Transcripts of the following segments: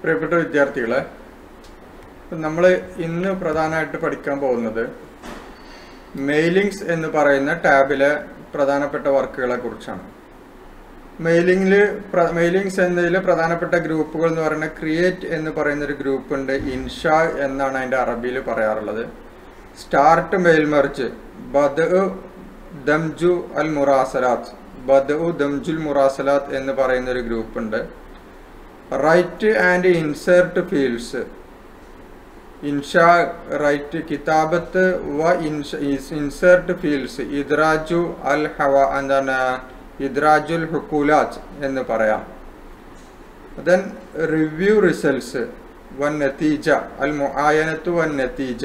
പ്രിയപ്പെട്ട വിദ്യാർത്ഥികളെ നമ്മൾ ഇന്ന് പ്രധാനമായിട്ട് പഠിക്കാൻ പോകുന്നത് മെയിലിങ്സ് എന്ന് പറയുന്ന ടാബിലെ പ്രധാനപ്പെട്ട വർക്കുകളെ കുറിച്ചാണ് മെയിലിംഗിൽ മെയിലിങ്സ് എന്നതിൽ പ്രധാനപ്പെട്ട ഗ്രൂപ്പുകൾ എന്ന് പറയുന്നത് ക്രിയേറ്റ് എന്ന് പറയുന്ന ഒരു ഗ്രൂപ്പ് ഉണ്ട് ഇൻഷ എന്നാണ് അതിൻ്റെ അറബിയിൽ പറയാറുള്ളത് സ്റ്റാർട്ട് മെയിൽ മെർജ് ബദ് ദംജു അൽ മുറാസലാത്ത് ബദ് ദംജുൽ മുറാസലാത്ത് എന്ന് പറയുന്ന ഒരു ഗ്രൂപ്പ് ഉണ്ട് റൈറ്റ് ആൻഡ് ഇൻസേർട്ട് ഫീൽഡ്സ് ഇൻഷാ റൈറ്റ് കിതാബത്ത് വ ഇൻസേർട്ട് ഫീൽഡ്സ് ഇദ്രാജു അൽ ഹവ എന്താണ് ഇദ്രാജുൽ ഹുക്കൂലാത്ത് എന്ന് പറയാം ദെൻ റിവ്യൂ റിസൾട്ട്സ് വൻ നത്തീജ അൽ മുആയനത്തു വൻ നത്തീജ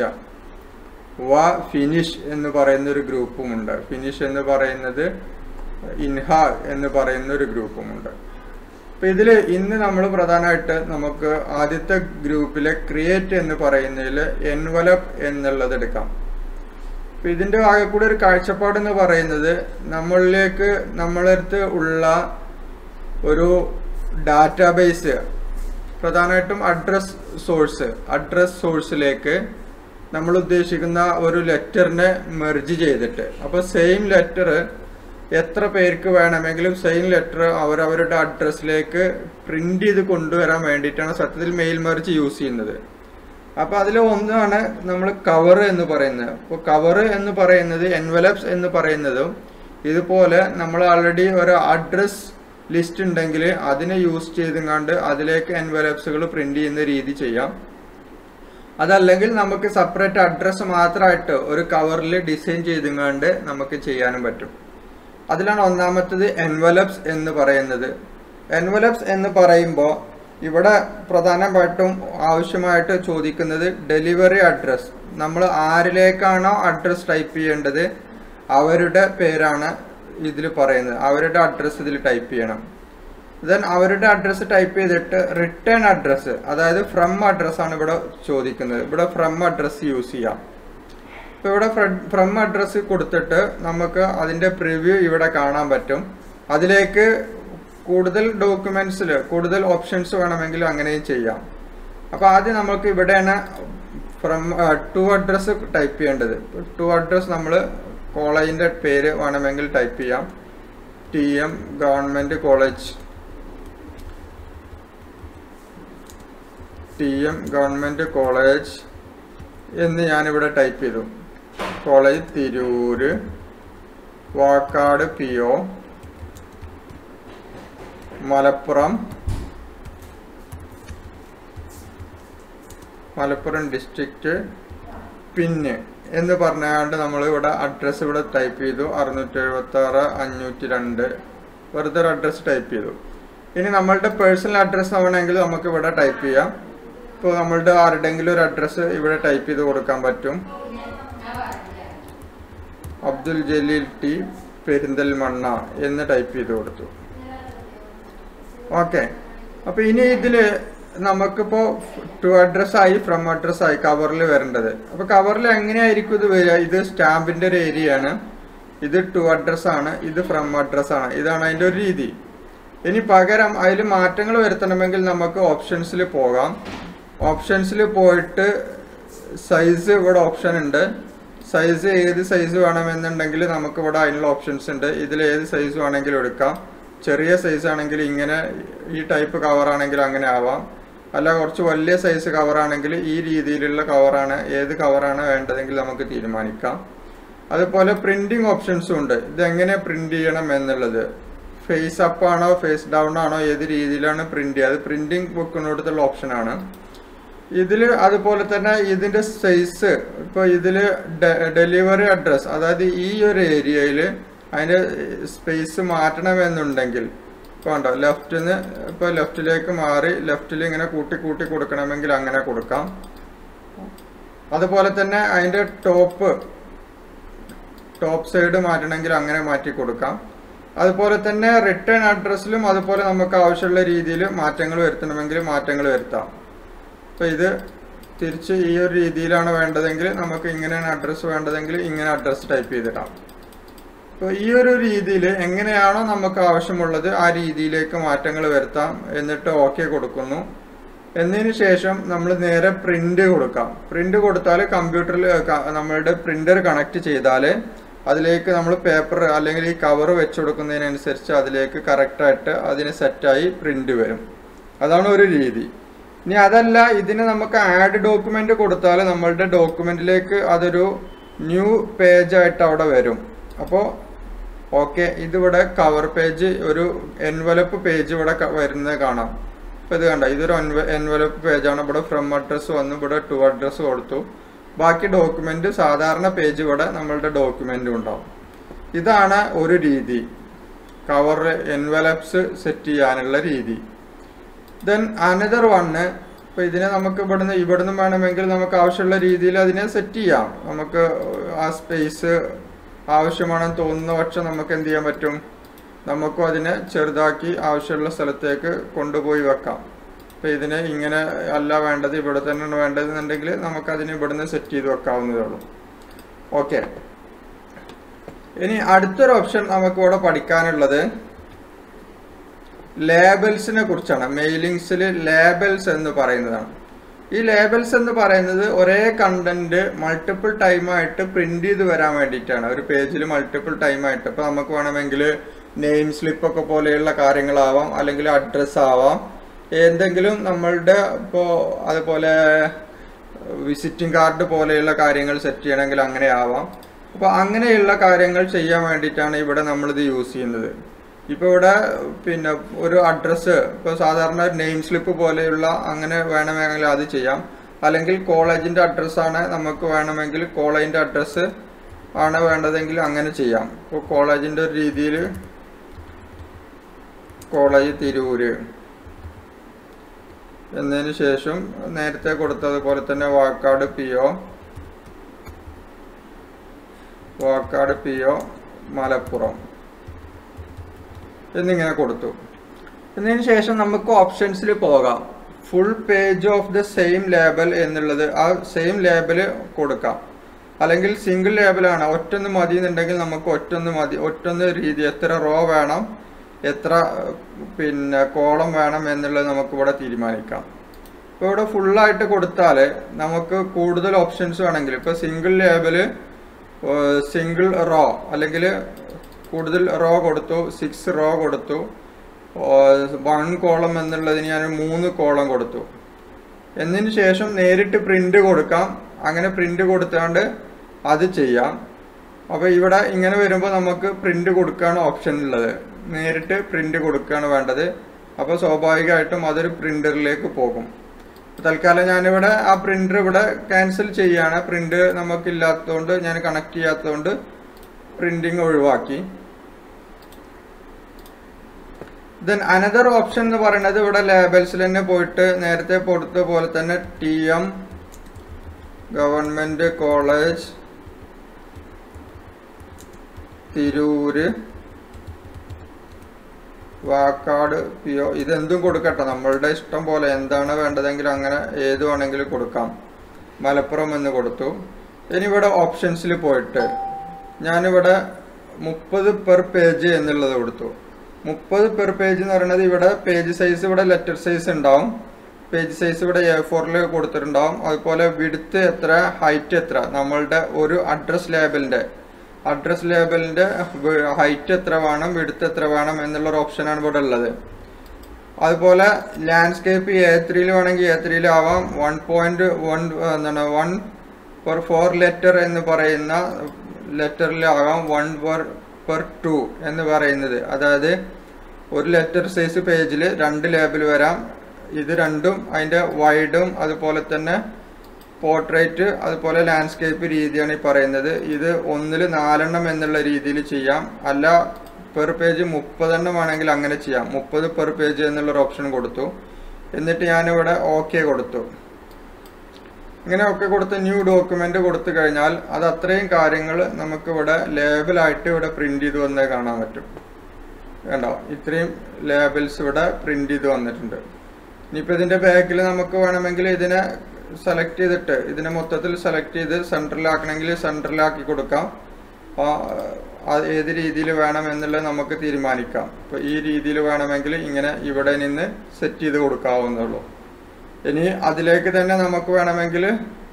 വ ഫിനിഷ് എന്ന് പറയുന്ന ഒരു ഗ്രൂപ്പുമുണ്ട് ഫിനിഷ് എന്ന് പറയുന്നത് ഇൻഹ എന്ന് പറയുന്ന ഒരു ഗ്രൂപ്പുമുണ്ട് അപ്പൊ ഇതിൽ ഇന്ന് നമ്മൾ പ്രധാനമായിട്ട് നമുക്ക് ആദ്യത്തെ ഗ്രൂപ്പിലെ ക്രിയേറ്റ് എന്ന് പറയുന്നതിൽ എൻവലപ്പ് എന്നുള്ളത് എടുക്കാം അപ്പൊ ഇതിന്റെ ആകെ കൂടെ ഒരു കാഴ്ചപ്പാട് എന്ന് പറയുന്നത് നമ്മളിലേക്ക് നമ്മളടുത്ത് ഉള്ള ഒരു ഡാറ്റാബേസ് പ്രധാനമായിട്ടും അഡ്രസ് സോഴ്സ് അഡ്രസ് സോഴ്സിലേക്ക് നമ്മൾ ഉദ്ദേശിക്കുന്ന ഒരു ലെറ്ററിനെ മെർജ് ചെയ്തിട്ട് അപ്പോൾ സെയിം ലെറ്റർ എത്ര പേർക്ക് വേണമെങ്കിലും സെയിം ലെറ്റർ അവരവരുടെ അഡ്രസ്സിലേക്ക് പ്രിന്റ് ചെയ്ത് കൊണ്ടുവരാൻ വേണ്ടിയിട്ടാണ് സത്യത്തിൽ മെയിൽ മെർജ് യൂസ് ചെയ്യുന്നത് അപ്പോൾ അതിൽ ഒന്നാണ് നമ്മൾ കവർ എന്ന് പറയുന്നത് അപ്പോൾ കവർ എന്ന് പറയുന്നത് എൻവലപ്സ് എന്ന് പറയുന്നതും ഇതുപോലെ നമ്മൾ ആൾറെഡി ഒരു അഡ്രസ് ലിസ്റ്റ് ഉണ്ടെങ്കിൽ അതിനെ യൂസ് ചെയ്തുകൊണ്ട് അതിലേക്ക് എൻവലപ്സുകൾ പ്രിന്റ് ചെയ്യുന്ന രീതി ചെയ്യാം അതല്ലെങ്കിൽ നമുക്ക് സെപ്പറേറ്റ് അഡ്രസ്സ് മാത്രമായിട്ട് ഒരു കവറിൽ ഡിസൈൻ ചെയ്തുകൊണ്ട് നമുക്ക് ചെയ്യാനും പറ്റും അതിലാണ് ഒന്നാമത്തത് എൻവലപ്സ് എന്ന് പറയുന്നത് എൻവലപ്സ് എന്ന് പറയുമ്പോൾ ഇവിടെ പ്രധാനമായിട്ടും ആവശ്യമായിട്ട് ചോദിക്കുന്നത് ഡെലിവറി അഡ്രസ് നമ്മൾ ആരിലേക്കാണോ അഡ്രസ് ടൈപ്പ് ചെയ്യേണ്ടത് അവരുടെ പേരാണ് ഇതിൽ പറയുന്നത് അവരുടെ അഡ്രസ്സ് ഇതിൽ ടൈപ്പ് ചെയ്യണം ദെൻ അവരുടെ അഡ്രസ്സ് ടൈപ്പ് ചെയ്തിട്ട് റിട്ടേൺ അഡ്രസ്സ് അതായത് ഫ്രം അഡ്രസ് ആണ് ഇവിടെ ചോദിക്കുന്നത് ഇവിടെ ഫ്രം അഡ്രസ്സ് യൂസ് ചെയ്യാം ഇപ്പോൾ ഇവിടെ ഫ്രം അഡ്രസ്സ് കൊടുത്തിട്ട് നമുക്ക് അതിൻ്റെ പ്രിവ്യൂ ഇവിടെ കാണാൻ പറ്റും അതിലേക്ക് കൂടുതൽ ഡോക്യുമെന്റ്സിൽ കൂടുതൽ ഓപ്ഷൻസ് വേണമെങ്കിൽ അങ്ങനെയും ചെയ്യാം അപ്പോൾ ആദ്യം നമുക്ക് ഇവിടെയാണ് ഫ്രം ടു അഡ്രസ്സ് ടൈപ്പ് ചെയ്യേണ്ടത് ടു അഡ്രസ് നമ്മൾ കോളേജിൻ്റെ പേര് വേണമെങ്കിൽ ടൈപ്പ് ചെയ്യാം T M government college T M government college എന്ന് ഞാനിവിടെ ടൈപ്പ് ചെയ്തു college Tirur Vakkad P O Malappuram Malappuram district പിന്നെ എന്ന് പറഞ്ഞാണ്ട് നമ്മൾ ഇവിടെ അഡ്രസ്സ് ഇവിടെ ടൈപ്പ് ചെയ്തു അറുന്നൂറ്റി എഴുപത്തി ആറ് അഞ്ഞൂറ്റി രണ്ട് വെറുതെ ഒരു അഡ്രസ്സ് ടൈപ്പ് ചെയ്തു ഇനി നമ്മളുടെ പേഴ്സണൽ അഡ്രസ്സ് ആവണമെങ്കിൽ നമുക്ക് ഇവിടെ ടൈപ്പ് ചെയ്യാം ഇപ്പോൾ നമ്മളുടെ ആരുടെങ്കിലും ഒരു അഡ്രസ്സ് ഇവിടെ ടൈപ്പ് ചെയ്ത് കൊടുക്കാൻ പറ്റും അബ്ദുൽ ജലീൽ ടി പെരിന്തൽമണ്ണ എന്ന് ടൈപ്പ് ചെയ്ത് കൊടുത്തു ഓക്കെ അപ്പൊ ഇനി ഇതില് നമുക്കിപ്പോ ടു അഡ്രസ് ആയി ഫ്രം അഡ്രസ് ആയി കവറിൽ വരേണ്ടത് അപ്പൊ കവറിൽ എങ്ങനെയായിരിക്കും ഇത് വരിക ഇത് സ്റ്റാമ്പിന്റെ ഒരു ഏരിയ ആണ് ഇത് ടു അഡ്രസ് ആണ് ഇത് ഫ്രം അഡ്രസ് ആണ് ഇതാണ് അതിന്റെ ഒരു രീതി ഇനി പകരം അതിൽ മാറ്റങ്ങൾ വരുത്തണമെങ്കിൽ നമുക്ക് ഓപ്ഷൻസിൽ പോകാം ഓപ്ഷൻസിൽ പോയിട്ട് സൈസ് ഇവിടെ ഓപ്ഷൻ ഉണ്ട് സൈസ് ഏത് സൈസ് വേണമെന്നുണ്ടെങ്കിൽ നമുക്ക് ഇവിടെ അതിനുള്ള ഓപ്ഷൻസ് ഉണ്ട് ഇതിൽ ഏത് സൈസ് വേണമെങ്കിലും എടുക്കാം ചെറിയ സൈസ് ആണെങ്കിൽ ഇങ്ങനെ ഈ ടൈപ്പ് കവർ ആണെങ്കിൽ അങ്ങനെ ആവാം അല്ല കുറച്ച് വലിയ സൈസ് കവർ ആണെങ്കിൽ ഈ രീതിയിലുള്ള കവറാണ് ഏത് കവറാണ് വേണ്ടതെങ്കിൽ നമുക്ക് തീരുമാനിക്കാം അതുപോലെ പ്രിന്റിംഗ് ഓപ്ഷൻസും ഉണ്ട് ഇതെങ്ങനെ പ്രിന്റ് ചെയ്യണം എന്നുള്ളത് ഫേസ് അപ്പ് ആണോ ഫേസ് ഡൗൺ ആണോ ഏത് രീതിയിലാണ് പ്രിന്റ് ചെയ്യുക അത് പ്രിന്റിംഗ് ബുക്കിനോടത്തുള്ള ഓപ്ഷനാണ് ഇതിൽ അതുപോലെ തന്നെ ഇതിന്റെ സൈസ് ഇപ്പോൾ ഇതിൽ ഡെലിവറി അഡ്രസ് അതായത് ഈ ഒരു ഏരിയയിൽ അതിൻ്റെ സ്പേസ് മാറ്റണമെന്നുണ്ടെങ്കിൽ ഇപ്പോൾ ഉണ്ടോ ലെഫ്റ്റിൽ നിന്ന് ഇപ്പോൾ ലെഫ്റ്റിലേക്ക് മാറി ലെഫ്റ്റിൽ ഇങ്ങനെ കൂട്ടി കൂട്ടി കൊടുക്കണമെങ്കിൽ അങ്ങനെ കൊടുക്കാം അതുപോലെ തന്നെ അതിൻ്റെ ടോപ്പ് ടോപ്പ് സൈഡ് മാറ്റണമെങ്കിൽ അങ്ങനെ മാറ്റി കൊടുക്കാം അതുപോലെ തന്നെ റിട്ടേൺ അഡ്രസ്സിലും അതുപോലെ നമുക്ക് ആവശ്യമുള്ള രീതിയിൽ മാറ്റങ്ങൾ വരുത്തണമെങ്കിൽ മാറ്റങ്ങൾ വരുത്താം അപ്പോൾ ഇത് തിരിച്ച് ഈ ഒരു രീതിയിലാണ് വേണ്ടതെങ്കിൽ നമുക്ക് ഇങ്ങനെയാണ് അഡ്രസ്സ് വേണ്ടതെങ്കിൽ ഇങ്ങനെ അഡ്രസ്സ് ടൈപ്പ് ചെയ്തിടാം അപ്പോൾ ഈ ഒരു രീതിയിൽ എങ്ങനെയാണോ നമുക്ക് ആവശ്യമുള്ളത് ആ രീതിയിലേക്ക് മാറ്റങ്ങൾ വരുത്താം എന്നിട്ട് ഓക്കെ കൊടുക്കുന്നു എന്നതിന് ശേഷം നമ്മൾ നേരെ പ്രിന്റ് കൊടുക്കാം പ്രിന്റ് കൊടുത്താൽ കമ്പ്യൂട്ടറിൽ നമ്മളുടെ പ്രിന്റർ കണക്ട് ചെയ്താൽ അതിലേക്ക് നമ്മൾ പേപ്പർ അല്ലെങ്കിൽ ഈ കവർ വെച്ച് കൊടുക്കുന്നതിനനുസരിച്ച് അതിലേക്ക് കറക്റ്റായിട്ട് അതിന് സെറ്റായി പ്രിന്റ് വരും അതാണ് ഒരു രീതി ഇനി അതല്ല ഇതിന് നമുക്ക് ആഡ് ഡോക്യുമെന്റ് കൊടുത്താൽ നമ്മളുടെ ഡോക്യുമെന്റിലേക്ക് അതൊരു ന്യൂ പേജ് ആയിട്ട് അവിടെ വരും അപ്പോൾ ഓക്കെ ഇതിവിടെ കവർ പേജ് ഒരു എൻവലപ്പ് പേജ് ഇവിടെ ക- വരുന്നത് കാണാം ഇപ്പൊ ഇത് കണ്ട ഇതൊരു എൻവലപ്പ് പേജാണ് ഇവിടെ ഫ്രം അഡ്രസ്സ് വന്നു ഇവിടെ ടു അഡ്രസ്സ് കൊടുത്തു ബാക്കി ഡോക്യുമെന്റ് സാധാരണ പേജ് ഇവിടെ നമ്മളുടെ ഡോക്യുമെന്റ് ഉണ്ടാവും ഇതാണ് ഒരു രീതി കവർ എൻവലപ്സ് സെറ്റ് ചെയ്യാനുള്ള രീതി ദെൻ അനദർ വണ്ണ് ഇപ്പൊ ഇതിനെ നമുക്ക് ഇവിടുന്ന് ഇവിടുന്ന് വേണമെങ്കിൽ നമുക്ക് ആവശ്യമുള്ള രീതിയിൽ അതിനെ സെറ്റ് ചെയ്യാം നമുക്ക് ആ സ്പേസ് ആവശ്യമാണെന്ന് തോന്നുന്ന പക്ഷം നമുക്ക് എന്ത് ചെയ്യാൻ പറ്റും നമുക്കും അതിനെ ചെറുതാക്കി ആവശ്യമുള്ള സ്ഥലത്തേക്ക് കൊണ്ടുപോയി വെക്കാം ഇപ്പൊ ഇതിനെ ഇങ്ങനെ അല്ല വേണ്ടത് ഇവിടെ തന്നെയാണ് വേണ്ടതെന്നുണ്ടെങ്കിൽ നമുക്ക് അതിനെ ഇവിടുന്ന് സെറ്റ് ചെയ്ത് വെക്കാവുന്നതേ ഉള്ളൂ ഓക്കെ ഇനി അടുത്തൊരു ഓപ്ഷൻ നമുക്ക് ഇവിടെ പഠിക്കാനുള്ളത് ലേബൽസിനെ കുറിച്ചാണ് മെയിലിങ്സിൽ ലേബൽസ് എന്ന് പറയുന്നതാണ് ഈ ലേബൽസ് എന്ന് പറയുന്നത് ഒരേ കണ്ടന്റ് മൾട്ടിപ്പിൾ ടൈം ആയിട്ട് പ്രിന്റ് ചെയ്ത് വരാൻ വേണ്ടിയിട്ടാണ് ഒരു പേജിൽ മൾട്ടിപ്പിൾ ടൈം ആയിട്ട് ഇപ്പൊ നമുക്ക് വേണമെങ്കിൽ നെയിം സ്ലിപ്പ് ഒക്കെ പോലെയുള്ള കാര്യങ്ങളാവാം അല്ലെങ്കിൽ അഡ്രസ്സ് ആവാം എന്തെങ്കിലും നമ്മളുടെ ഇപ്പോൾ അതുപോലെ വിസിറ്റിംഗ് കാർഡ് പോലെയുള്ള കാര്യങ്ങൾ സെറ്റ് ചെയ്യണമെങ്കിൽ അങ്ങനെ ആവാം അപ്പോൾ അങ്ങനെയുള്ള കാര്യങ്ങൾ ചെയ്യാൻ വേണ്ടിയിട്ടാണ് ഇവിടെ നമ്മളിത് യൂസ് ചെയ്യുന്നത് ഇപ്പോൾ ഇവിടെ പിന്നെ ഒരു അഡ്രസ്സ് ഇപ്പോൾ സാധാരണ നെയിം സ്ലിപ്പ് പോലെയുള്ള അങ്ങനെ വേണമെങ്കിൽ അത് ചെയ്യാം അല്ലെങ്കിൽ കോളേജിൻ്റെ അഡ്രസ്സാണ് നമുക്ക് വേണമെങ്കിൽ കോളേജിൻ്റെ അഡ്രസ്സ് ആണ് വേണ്ടതെങ്കിൽ അങ്ങനെ ചെയ്യാം ഇപ്പോൾ കോളേജിൻ്റെ ഒരു രീതിയിൽ കോളേജ് തിരൂര് എന്നതിന് ശേഷം നേരത്തെ കൊടുത്തതുപോലെ തന്നെ Vakkad P O Vakkad P O Malappuram എന്നിങ്ങനെ കൊടുത്തു എന്നതിന് ശേഷം നമുക്ക് ഓപ്ഷൻസിൽ പോകാം full page of the same label എന്നുള്ളത് ആ സെയിം ലേബൽ കൊടുക്കാം അല്ലെങ്കിൽ സിംഗിൾ ലേബലാണ് ഒറ്റൊന്ന് മതി എന്നുണ്ടെങ്കിൽ നമുക്ക് ഒറ്റൊന്ന് മതി ഒറ്റൊന്ന് രീതി എത്ര റോ വേണം എത്ര ഏഹ്, പിന്നെ കോളം വേണം എന്നുള്ളത് നമുക്ക് ഇവിടെ തീരുമാനിക്കാം ഇപ്പോൾ ഇവിടെ ഫുള്ളായിട്ട് കൊടുത്താൽ നമുക്ക് കൂടുതൽ ഓപ്ഷൻസ് വേണമെങ്കിൽ ഇപ്പോൾ സിംഗിൾ ലേബല് സിംഗിൾ റോ അല്ലെങ്കിൽ കൂടുതൽ റോ കൊടുത്തു സിക്സ് റോ കൊടുത്തു വൺ കോളം എന്നുള്ളതിന് ഞാൻ മൂന്ന് കോളം കൊടുത്തു എന്നതിന് ശേഷം നേരിട്ട് പ്രിന്റ് കൊടുക്കാം അങ്ങനെ പ്രിന്റ് കൊടുത്താണ്ട് അത് ചെയ്യാം അപ്പോൾ ഇവിടെ ഇങ്ങനെ വരുമ്പോൾ നമുക്ക് പ്രിന്റ് കൊടുക്കുകയാണ് ഓപ്ഷൻ ഉള്ളത് നേരിട്ട് പ്രിന്റ് കൊടുക്കുകയാണ് വേണ്ടത് അപ്പോൾ സ്വാഭാവികമായിട്ടും അതൊരു പ്രിന്ററിലേക്ക് പോകും തൽക്കാലം ഞാനിവിടെ ആ പ്രിന്റർ ഇവിടെ ക്യാൻസൽ ചെയ്യാണ് പ്രിന്റ് നമുക്കില്ലാത്തതുകൊണ്ട് ഞാൻ കണക്ട് ചെയ്യാത്തതുകൊണ്ട് പ്രിന്റിങ് ഒഴിവാക്കി ദെൻ അനദർ ഓപ്ഷൻ എന്ന് പറയുന്നത് ഇവിടെ ലേബൽസിൽ തന്നെ പോയിട്ട് നേരത്തെ കൊടുത്ത പോലെ തന്നെ T M government college Tirur Vakkad P O ഇതെന്തും കൊടുക്കട്ടെ നമ്മളുടെ ഇഷ്ടം പോലെ എന്താണ് വേണ്ടതെങ്കിൽ അങ്ങനെ ഏത് വേണമെങ്കിലും കൊടുക്കാം മലപ്പുറം എന്ന് കൊടുത്തു ഇനി ഇവിടെ ഓപ്ഷൻസിൽ പോയിട്ട് ഞാനിവിടെ മുപ്പത് പെർ പേജ് എന്നുള്ളത് കൊടുത്തു മുപ്പത് പെർ പേജ് എന്ന് പറയുന്നത് ഇവിടെ പേജ് സൈസ് ഇവിടെ ലെറ്റർ സൈസ് ഉണ്ടാവും പേജ് സൈസ് ഇവിടെ എ ഫോറിൽ കൊടുത്തിട്ടുണ്ടാവും അതുപോലെ വിടുത്ത് എത്ര ഹൈറ്റ് എത്ര നമ്മളുടെ ഒരു അഡ്രസ് ലേബലിന്റെ അഡ്രസ് ലേബലിന്റെ ഹൈറ്റ് എത്ര വേണം വിടുത്ത് എത്ര വേണം എന്നുള്ള ഒരു ഓപ്ഷനാണ് ഇവിടെ ഉള്ളത് അതുപോലെ ലാൻഡ്സ്കേപ്പ് എ ത്രീയിൽ വേണമെങ്കിൽ എ ത്രീയിൽ ആവാം വൺ പോയിന്റ് വൺ എന്താണ് വൺ പെർ ഫോർ ലെറ്റർ എന്ന് പറയുന്ന ലെറ്ററിലാകാം വൺ പെർ പെർ ടു എന്ന് പറയുന്നത് അതായത് ഒരു ലെറ്റർ സൈസ് പേജിൽ രണ്ട് ലേബൽ വരാം ഇത് രണ്ടും അതിൻ്റെ വൈഡും അതുപോലെ തന്നെ പോർട്രേറ്റ് അതുപോലെ ലാൻഡ്സ്കേപ്പ് രീതിയാണ് ഈ പറയുന്നത് ഇത് ഒന്നിൽ നാലെണ്ണം എന്നുള്ള രീതിയിൽ ചെയ്യാം അല്ല പെർ പേജ് മുപ്പതെണ്ണം വേണമെങ്കിൽ അങ്ങനെ ചെയ്യാം മുപ്പത് പെർ പേജ് എന്നുള്ളൊരു ഓപ്ഷൻ കൊടുത്തു എന്നിട്ട് ഞാനിവിടെ ഓക്കെ കൊടുത്തു ഇങ്ങനെ ഒക്കെ കൊടുത്ത് ന്യൂ ഡോക്യുമെന്റ് കൊടുത്തു കഴിഞ്ഞാൽ അത് അത്രയും കാര്യങ്ങൾ നമുക്ക് ഇവിടെ ലേബലായിട്ട് ഇവിടെ പ്രിന്റ് ചെയ്ത് വന്നേ കാണാൻ പറ്റും വേണ്ടോ ഇത്രയും ലേബൽസ് ഇവിടെ പ്രിന്റ് ചെയ്ത് വന്നിട്ടുണ്ട് ഇനിയിപ്പോൾ ഇതിന്റെ ബാക്കിൽ നമുക്ക് വേണമെങ്കിൽ ഇതിനെ സെലക്ട് ചെയ്തിട്ട് ഇതിനെ മൊത്തത്തിൽ സെലക്ട് ചെയ്ത് സെൻട്രലാക്കണമെങ്കിൽ സെൻട്രലാക്കി കൊടുക്കാം ആ, ആ ഏത് രീതിയിൽ വേണം എന്നുള്ളത് നമുക്ക് തീരുമാനിക്കാം ഇപ്പോൾ ഈ രീതിയിൽ വേണമെങ്കിൽ ഇങ്ങനെ ഇവിടെ നിന്ന് സെറ്റ് ചെയ്ത് കൊടുക്കാവുന്നുള്ളൂ ഇനി അതിലേക്ക് തന്നെ നമുക്ക് വേണമെങ്കിൽ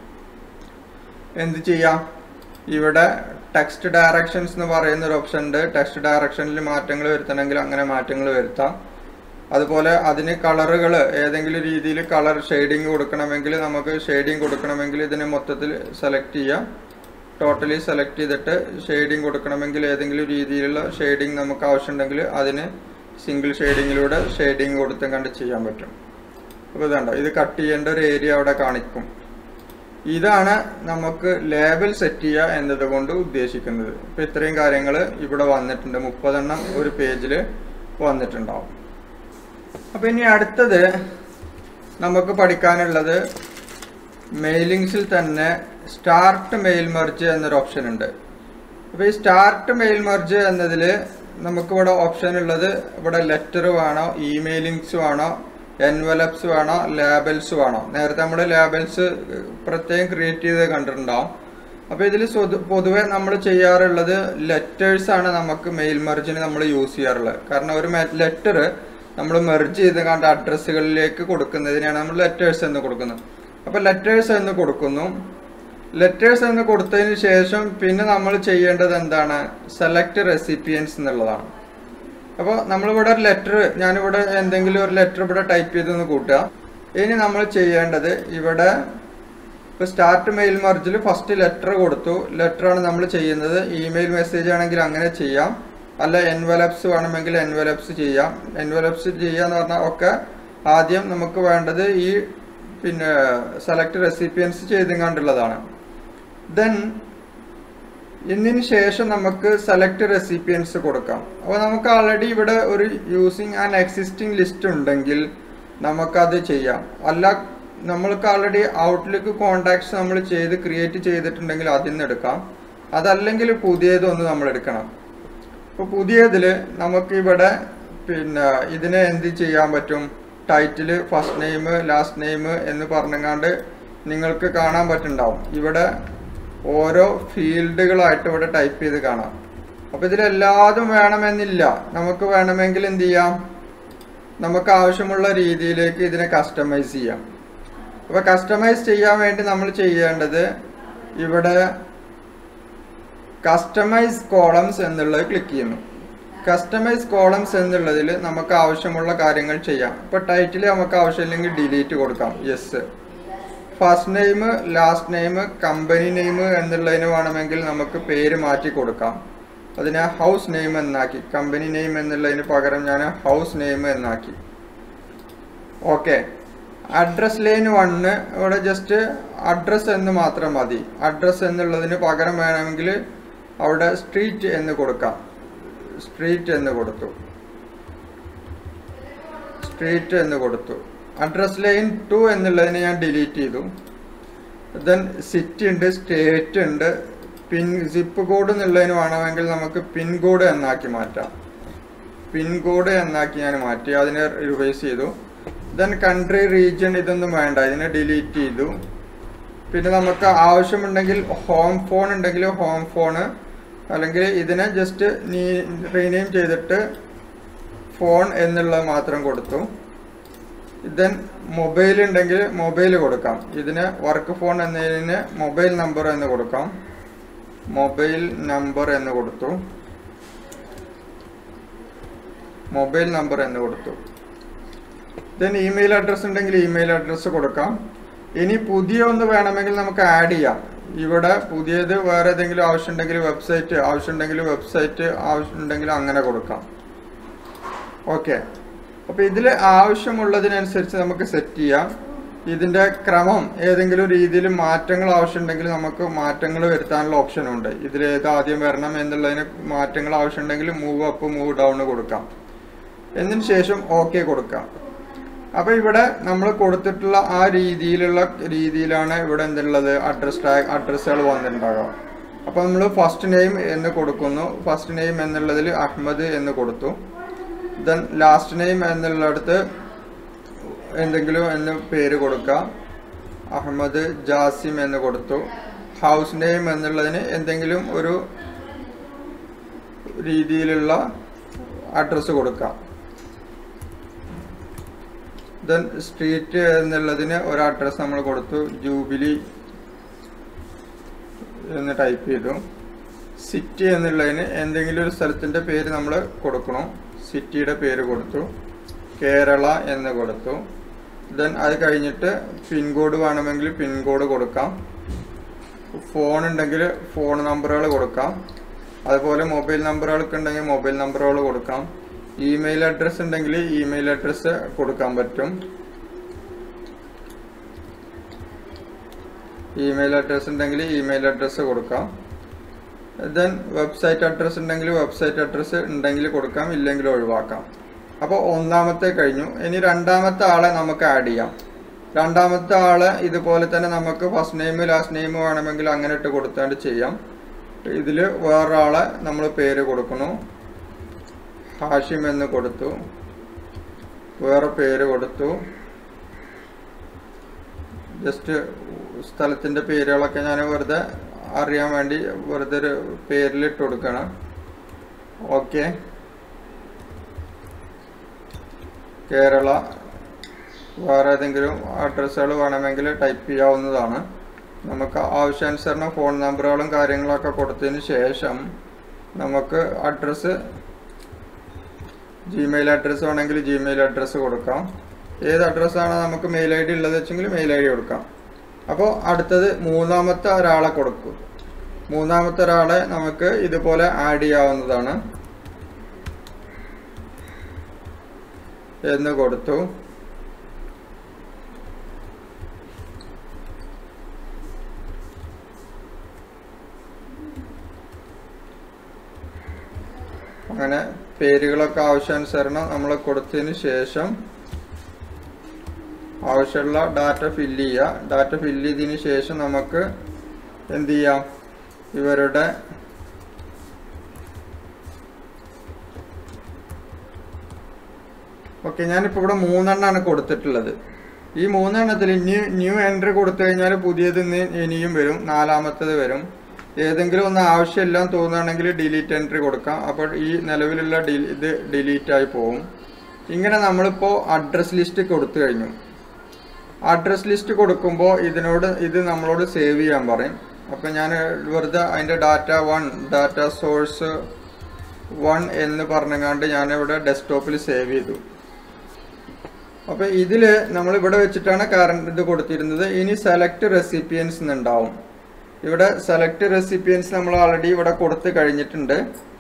എന്ത് ചെയ്യാം ഇവിടെ ടെക്സ്റ്റ് ഡയറക്ഷൻസ് എന്ന് പറയുന്ന ഒരു ഓപ്ഷൻ ഉണ്ട് ടെക്സ്റ്റ് ഡയറക്ഷനിൽ മാറ്റങ്ങൾ വരുത്തണമെങ്കിൽ അങ്ങനെ മാറ്റങ്ങൾ വരുത്താം അതുപോലെ അതിന് കളറുകൾ ഏതെങ്കിലും രീതിയിൽ കളർ ഷെയ്ഡിങ് കൊടുക്കണമെങ്കിൽ നമുക്ക് ഷെയ്ഡിങ് കൊടുക്കണമെങ്കിൽ ഇതിനെ മൊത്തത്തിൽ സെലക്ട് ചെയ്യാം ടോട്ടലി സെലക്ട് ചെയ്തിട്ട് ഷെയ്ഡിങ് കൊടുക്കണമെങ്കിൽ ഏതെങ്കിലും രീതിയിലുള്ള ഷെയ്ഡിങ് നമുക്ക് ആവശ്യമുണ്ടെങ്കിൽ അതിന് സിംഗിൾ ഷെയ്ഡിങ്ങിലൂടെ ഷെയ്ഡിങ് കൊടുത്തും കണ്ട് ചെയ്യാൻ പറ്റും അപ്പോൾ ഇതുണ്ടോ ഇത് കട്ട് ചെയ്യേണ്ട ഒരു ഏരിയ അവിടെ കാണിക്കും ഇതാണ് നമുക്ക് ലേബൽ സെറ്റ് ചെയ്യുക എന്നതുകൊണ്ട് ഉദ്ദേശിക്കുന്നത് ഇപ്പം ഇത്രയും കാര്യങ്ങൾ ഇവിടെ വന്നിട്ടുണ്ട് മുപ്പതെണ്ണം ഒരു പേജിൽ വന്നിട്ടുണ്ടാവും അപ്പം ഇനി അടുത്തത് നമുക്ക് പഠിക്കാനുള്ളത് മെയിലിങ്സിൽ തന്നെ സ്റ്റാർട്ട് മെയിൽ മെർജ് എന്നൊരു ഓപ്ഷൻ ഉണ്ട് അപ്പോൾ ഈ സ്റ്റാർട്ട് മെയിൽ മെർജ് എന്നതിൽ നമുക്കിവിടെ ഓപ്ഷൻ ഉള്ളത് ഇവിടെ ലെറ്റർ വേണോ ഇമെയിലിങ്സ് വേണോ എൻവലപ്സ് വേണോ ലേബൽസ് വേണോ നേരത്തെ നമ്മൾ ലേബൽസ് പ്രത്യേകം ക്രിയേറ്റ് ചെയ്ത് കണ്ടിട്ടുണ്ടാവും അപ്പോൾ ഇതിൽ പൊതുവെ നമ്മൾ ചെയ്യാറുള്ളത് ലെറ്റേഴ്സ് ആണ് നമുക്ക് മെയിൽ മെർജിന് നമ്മൾ യൂസ് ചെയ്യാറുള്ളത് കാരണം ഒരു ലെറ്റർ നമ്മൾ മെർജ് ചെയ്ത് കണ്ട അഡ്രസ്സുകളിലേക്ക് കൊടുക്കുന്നതിനാണ് നമ്മൾ ലെറ്റേഴ്സ് എന്ന് കൊടുക്കുന്നത് അപ്പോൾ ലെറ്റേഴ്സ് എന്ന് കൊടുക്കുന്നു ലെറ്റേഴ്സ് എന്ന് കൊടുത്തതിന് ശേഷം പിന്നെ നമ്മൾ ചെയ്യേണ്ടത് എന്താണ് സെലക്ട് റെസിപ്പിയൻസ് എന്നുള്ളതാണ് അപ്പോൾ നമ്മളിവിടെ ഒരു ലെറ്റർ ഞാനിവിടെ എന്തെങ്കിലും ഒരു ലെറ്റർ ഇവിടെ ടൈപ്പ് ചെയ്തൊന്ന് കൂട്ടുക ഇനി നമ്മൾ ചെയ്യേണ്ടത് ഇവിടെ ഇപ്പോൾ സ്റ്റാർട്ട് മെയിൽ മർജിൽ ഫസ്റ്റ് ലെറ്റർ കൊടുത്തു ലെറ്ററാണ് നമ്മൾ ചെയ്യുന്നത് ഇമെയിൽ മെസ്സേജ് ആണെങ്കിൽ അങ്ങനെ ചെയ്യാം അല്ല എൻവലപ്സ് വേണമെങ്കിൽ എൻവലപ്സ് ചെയ്യാം എൻവലപ്സ് ചെയ്യാന്ന് പറഞ്ഞാൽ ഒക്കെ ആദ്യം നമുക്ക് വേണ്ടത് ഈ പിന്നെ സെലക്ട് റെസിപ്പിയൻസ് ചെയ്തുകൊണ്ടുള്ളതാണ് ദെൻ ഇതിന് ശേഷം നമുക്ക് സെലക്ട് റെസിപ്പിയൻസ് കൊടുക്കാം അപ്പോൾ നമുക്ക് ആൾറെഡി ഇവിടെ ഒരു യൂസിങ് ആൻ എക്സിസ്റ്റിംഗ് ലിസ്റ്റ് ഉണ്ടെങ്കിൽ നമുക്കത് ചെയ്യാം അല്ല നമ്മൾക്ക് ആൾറെഡി ഔട്ട്ലുക്ക് കോണ്ടാക്ട്സ് നമ്മൾ ചെയ്ത് ക്രിയേറ്റ് ചെയ്തിട്ടുണ്ടെങ്കിൽ അതിൽ നിന്ന് എടുക്കാം അതല്ലെങ്കിൽ പുതിയതൊന്ന് നമ്മൾ എടുക്കണം അപ്പോൾ പുതിയതിൽ നമുക്കിവിടെ പിന്നെ ഇതിനെ എന്ത് ചെയ്യാൻ പറ്റും title first name last name എന്ന് പറഞ്ഞങ്ങാണ്ട് നിങ്ങൾക്ക് കാണാൻ പറ്റുന്നുണ്ടാവും ഇവിടെ ഓരോ ഫീൽഡുകളായിട്ട് ഇവിടെ ടൈപ്പ് ചെയ്ത് കാണാം അപ്പോൾ ഇതിലെല്ലാതും വേണമെന്നില്ല നമുക്ക് വേണമെങ്കിൽ എന്ത് ചെയ്യാം നമുക്ക് ആവശ്യമുള്ള രീതിയിലേക്ക് ഇതിനെ കസ്റ്റമൈസ് ചെയ്യാം അപ്പോൾ കസ്റ്റമൈസ് ചെയ്യാൻ വേണ്ടി നമ്മൾ ചെയ്യേണ്ടത് ഇവിടെ കസ്റ്റമൈസ് കോളംസ് എന്നുള്ളത് ക്ലിക്ക് ചെയ്യുന്നു കസ്റ്റമൈസ് കോളംസ് എന്നുള്ളതിൽ നമുക്ക് ആവശ്യമുള്ള കാര്യങ്ങൾ ചെയ്യാം ഇപ്പോൾ ടൈറ്റിൽ നമുക്ക് ആവശ്യമില്ലെങ്കിൽ ഡിലീറ്റ് കൊടുക്കാം yes first name last name company name എന്നുള്ളതിന് വേണമെങ്കിൽ നമുക്ക് പേര് മാറ്റി കൊടുക്കാം അതിനെ ഹൗസ് നെയിം എന്നാക്കി കമ്പനി നെയിം എന്നുള്ളതിന് പകരം ഞാൻ ഹൗസ് നെയിം എന്നാക്കി ഓക്കെ അഡ്രസ് ലൈൻ വണ്ണ് ഇവിടെ ജസ്റ്റ് അഡ്രസ് എന്ന് മാത്രം മതി അഡ്രസ് എന്നുള്ളതിന് പകരം വേണമെങ്കിൽ അവിടെ സ്ട്രീറ്റ് എന്ന് കൊടുക്കാം സ്ട്രീറ്റ് എന്ന് കൊടുത്തു സ്ട്രീറ്റ് എന്ന് കൊടുത്തു അഡ്രസ് ലൈൻ ടു എന്നുള്ളതിനെ ഞാൻ ഡിലീറ്റ് ചെയ്തു ദെൻ സിറ്റി ഉണ്ട് സ്റ്റേറ്റ് ഉണ്ട് പിൻ സിപ്പ് കോഡ് എന്നുള്ളതിന് വേണമെങ്കിൽ നമുക്ക് പിൻ കോഡ് എന്നാക്കി മാറ്റാം പിൻ കോഡ് എന്നാക്കി ഞാൻ മാറ്റി അതിനെ റിവൈസ് ചെയ്തു ദെൻ കൺട്രി റീജിയൻ ഇതൊന്നും വേണ്ട ഇതിനെ ഡിലീറ്റ് ചെയ്തു പിന്നെ നമുക്ക് ആവശ്യമുണ്ടെങ്കിൽ ഹോം ഫോൺ ഉണ്ടെങ്കിൽ ഹോം ഫോണ് അല്ലെങ്കിൽ ഇതിനെ ജസ്റ്റ് നീ റീനെയിം ചെയ്തിട്ട് ഫോൺ എന്നുള്ളത് മാത്രം കൊടുത്തു ദെൻ മൊബൈൽ ഉണ്ടെങ്കിൽ മൊബൈൽ കൊടുക്കാം ഇതിന് വർക്ക് ഫോൺ എന്നതിന് മൊബൈൽ നമ്പർ എന്ന് കൊടുക്കാം മൊബൈൽ നമ്പർ എന്ന് കൊടുത്തു മൊബൈൽ നമ്പർ എന്ന് കൊടുത്തു ദെൻ ഇമെയിൽ അഡ്രസ്സ് ഉണ്ടെങ്കിൽ ഇമെയിൽ അഡ്രസ്സ് കൊടുക്കാം ഇനി പുതിയ ഒന്ന് വേണമെങ്കിൽ നമുക്ക് ആഡ് ചെയ്യാം ഇവിടെ പുതിയത് വേറെ ഏതെങ്കിലും ആവശ്യമുണ്ടെങ്കിൽ വെബ്സൈറ്റ് ആവശ്യമുണ്ടെങ്കിൽ വെബ്സൈറ്റ് ആവശ്യമുണ്ടെങ്കിൽ അങ്ങനെ കൊടുക്കാം ഓക്കെ അപ്പോൾ ഇതിൽ ആവശ്യമുള്ളതിനനുസരിച്ച് നമുക്ക് സെറ്റ് ചെയ്യാം ഇതിൻ്റെ ക്രമം ഏതെങ്കിലും രീതിയിൽ മാറ്റങ്ങൾ ആവശ്യമുണ്ടെങ്കിൽ നമുക്ക് മാറ്റങ്ങൾ വരുത്താനുള്ള ഓപ്ഷനുണ്ട് ഇതിൽ ഏത് ആദ്യം വരണം എന്നുള്ളതിന് മാറ്റങ്ങൾ ആവശ്യമുണ്ടെങ്കിൽ മൂവ് അപ്പ് മൂവ് ഡൗൺ കൊടുക്കാം എന്നതിന് ശേഷം ഓക്കെ കൊടുക്കാം അപ്പോൾ ഇവിടെ നമ്മൾ കൊടുത്തിട്ടുള്ള ആ രീതിയിലുള്ള രീതിയിലാണ് ഇവിടെ എന്തുള്ളത് അഡ്രസ് ടാഗ് അഡ്രസ്സുകൾ വന്നിട്ടുണ്ടാകുക അപ്പോൾ നമ്മൾ ഫസ്റ്റ് നെയിം എന്ന് കൊടുക്കുന്നു ഫസ്റ്റ് നെയിം എന്നുള്ളതിൽ അഹമ്മദ് എന്ന് കൊടുത്തു ദെൻ ലാസ്റ്റ് നെയിം എന്നുള്ളിടത്ത് എന്തെങ്കിലും എന്ന് പേര് കൊടുക്കാം അഹമ്മദ് ജാസിം എന്ന് കൊടുത്തു ഹൗസ് നെയിം എന്നുള്ളതിന് എന്തെങ്കിലും ഒരു രീതിയിലുള്ള അഡ്രസ്സ് കൊടുക്കാം ദെൻ സ്ട്രീറ്റ് എന്നുള്ളതിന് ഒരു അഡ്രസ്സ് നമ്മൾ കൊടുത്തു ജൂബിലി എന്ന് ടൈപ്പ് ചെയ്തു സിറ്റി എന്നുള്ളതിന് എന്തെങ്കിലും ഒരു സ്ഥലത്തിൻ്റെ പേര് നമ്മൾ കൊടുക്കണം സിറ്റിയുടെ പേര് കൊടുത്തു കേരള എന്ന് കൊടുത്തു ദെൻ അത് കഴിഞ്ഞിട്ട് പിൻകോഡ് വേണമെങ്കിൽ പിൻകോഡ് കൊടുക്കാം ഫോൺ ഉണ്ടെങ്കിൽ ഫോൺ നമ്പറുകൾ കൊടുക്കാം അതുപോലെ മൊബൈൽ നമ്പറുകളൊക്കെ ഉണ്ടെങ്കിൽ മൊബൈൽ നമ്പറുകൾ കൊടുക്കാം ഇമെയിൽ അഡ്രസ്സ് ഉണ്ടെങ്കിൽ ഇമെയിൽ അഡ്രസ്സ് കൊടുക്കാൻ പറ്റും ഇമെയിൽ അഡ്രസ്സ് ഉണ്ടെങ്കിൽ ഇമെയിൽ അഡ്രസ്സ് കൊടുക്കാം ദെൻ വെബ്സൈറ്റ് അഡ്രസ്സ് ഉണ്ടെങ്കിൽ വെബ്സൈറ്റ് അഡ്രസ്സ് ഉണ്ടെങ്കിൽ കൊടുക്കാം ഇല്ലെങ്കിൽ ഒഴിവാക്കാം അപ്പോൾ ഒന്നാമത്തെ കഴിഞ്ഞു ഇനി രണ്ടാമത്തെ ആളെ നമുക്ക് ആഡ് ചെയ്യാം രണ്ടാമത്തെ ആള് ഇതുപോലെ തന്നെ നമുക്ക് ഫസ്റ്റ് നെയിം ലാസ്റ്റ് നെയിം വേണമെങ്കിൽ അങ്ങനെ ഇട്ട് കൊടുത്താണ്ട് ചെയ്യാം ഇതിൽ വേറൊരാളെ നമ്മൾ പേര് കൊടുക്കുന്നു ഹാഷിം എന്ന് കൊടുത്തു വേറെ പേര് കൊടുത്തു ജസ്റ്റ് സ്ഥലത്തിൻ്റെ പേരുകളൊക്കെ ഞാൻ വെറുതെ അറിയാൻ വേണ്ടി വെറുതെ ഒരു പേരിലിട്ട് കൊടുക്കണം ഓക്കെ കേരള വേറെ ഏതെങ്കിലും അഡ്രസ്സുകൾ വേണമെങ്കിൽ ടൈപ്പ് ചെയ്യാവുന്നതാണ് നമുക്ക് ആവശ്യാനുസരണം ഫോൺ നമ്പറുകളും കാര്യങ്ങളൊക്കെ കൊടുത്തതിന് ശേഷം നമുക്ക് അഡ്രസ്സ് ജിമെയിൽ അഡ്രസ്സ് വേണമെങ്കിൽ ജിമെയിൽ അഡ്രസ്സ് കൊടുക്കാം ഏത് അഡ്രസ്സാണ് നമുക്ക് മെയിൽ ഐ ഡി ഉള്ളത് വെച്ചെങ്കിൽ മെയിൽ ഐ ഡി കൊടുക്കാം അപ്പോൾ അടുത്തത് മൂന്നാമത്തെ ഒരാളെ കൊടുക്കും മൂന്നാമത്തെ ഒരാളെ നമുക്ക് ഇതുപോലെ ആഡ് ചെയ്യാവുന്നതാണ് എന്ന് കൊടുത്തു അങ്ങനെ പേരുകളൊക്കെ ആവശ്യാനുസരണം നമ്മൾ കൊടുത്തതിന് ശേഷം ആവശ്യമുള്ള ഡാറ്റ ഫില്ല് ചെയ്യുക ഡാറ്റ ഫില്ല് ചെയ്തതിന് ശേഷം നമുക്ക് എന്ത് ചെയ്യാം ഇവരുടെ ഓക്കെ ഞാനിപ്പോൾ ഇവിടെ മൂന്നെണ്ണമാണ് കൊടുത്തിട്ടുള്ളത് ഈ മൂന്നെണ്ണത്തിൽ ഇനി ന്യൂ എൻട്രി കൊടുത്തു കഴിഞ്ഞാൽ പുതിയത് ഇന്ന് ഇനിയും വരും നാലാമത്തത് വരും ഏതെങ്കിലും ഒന്ന് ആവശ്യമില്ല എന്ന് തോന്നുകയാണെങ്കിൽ ഡിലീറ്റ് എൻട്രി കൊടുക്കാം അപ്പോൾ ഈ നിലവിലുള്ള ഡി- ഇത് ഡിലീറ്റ് ആയി പോകും ഇങ്ങനെ നമ്മളിപ്പോൾ അഡ്രസ് ലിസ്റ്റ് കൊടുത്തു കഴിഞ്ഞു അഡ്രസ് ലിസ്റ്റ് കൊടുക്കുമ്പോൾ ഇതിനോട് ഇത് നമ്മളോട് സേവ് ചെയ്യാൻ പറയും അപ്പം ഞാൻ വെറുതെ അതിൻ്റെ data one data source one എന്ന് പറഞ്ഞങ്ങാണ്ട് ഞാനിവിടെ ഡെസ്ക്ടോപ്പിൽ സേവ് ചെയ്തു അപ്പോൾ ഇതിൽ നമ്മൾ ഇവിടെ വെച്ചിട്ടാണ് കറണ്ട് ഇത് കൊടുത്തിരുന്നത് ഇനി സെലക്ട് റെസിപ്പിയൻസ് എന്നുണ്ടാവും ഇവിടെ സെലക്ട് റെസിപ്പിയൻസ് നമ്മൾ ഓൾറെഡി ഇവിടെ കൊടുത്ത് കഴിഞ്ഞിട്ടുണ്ട്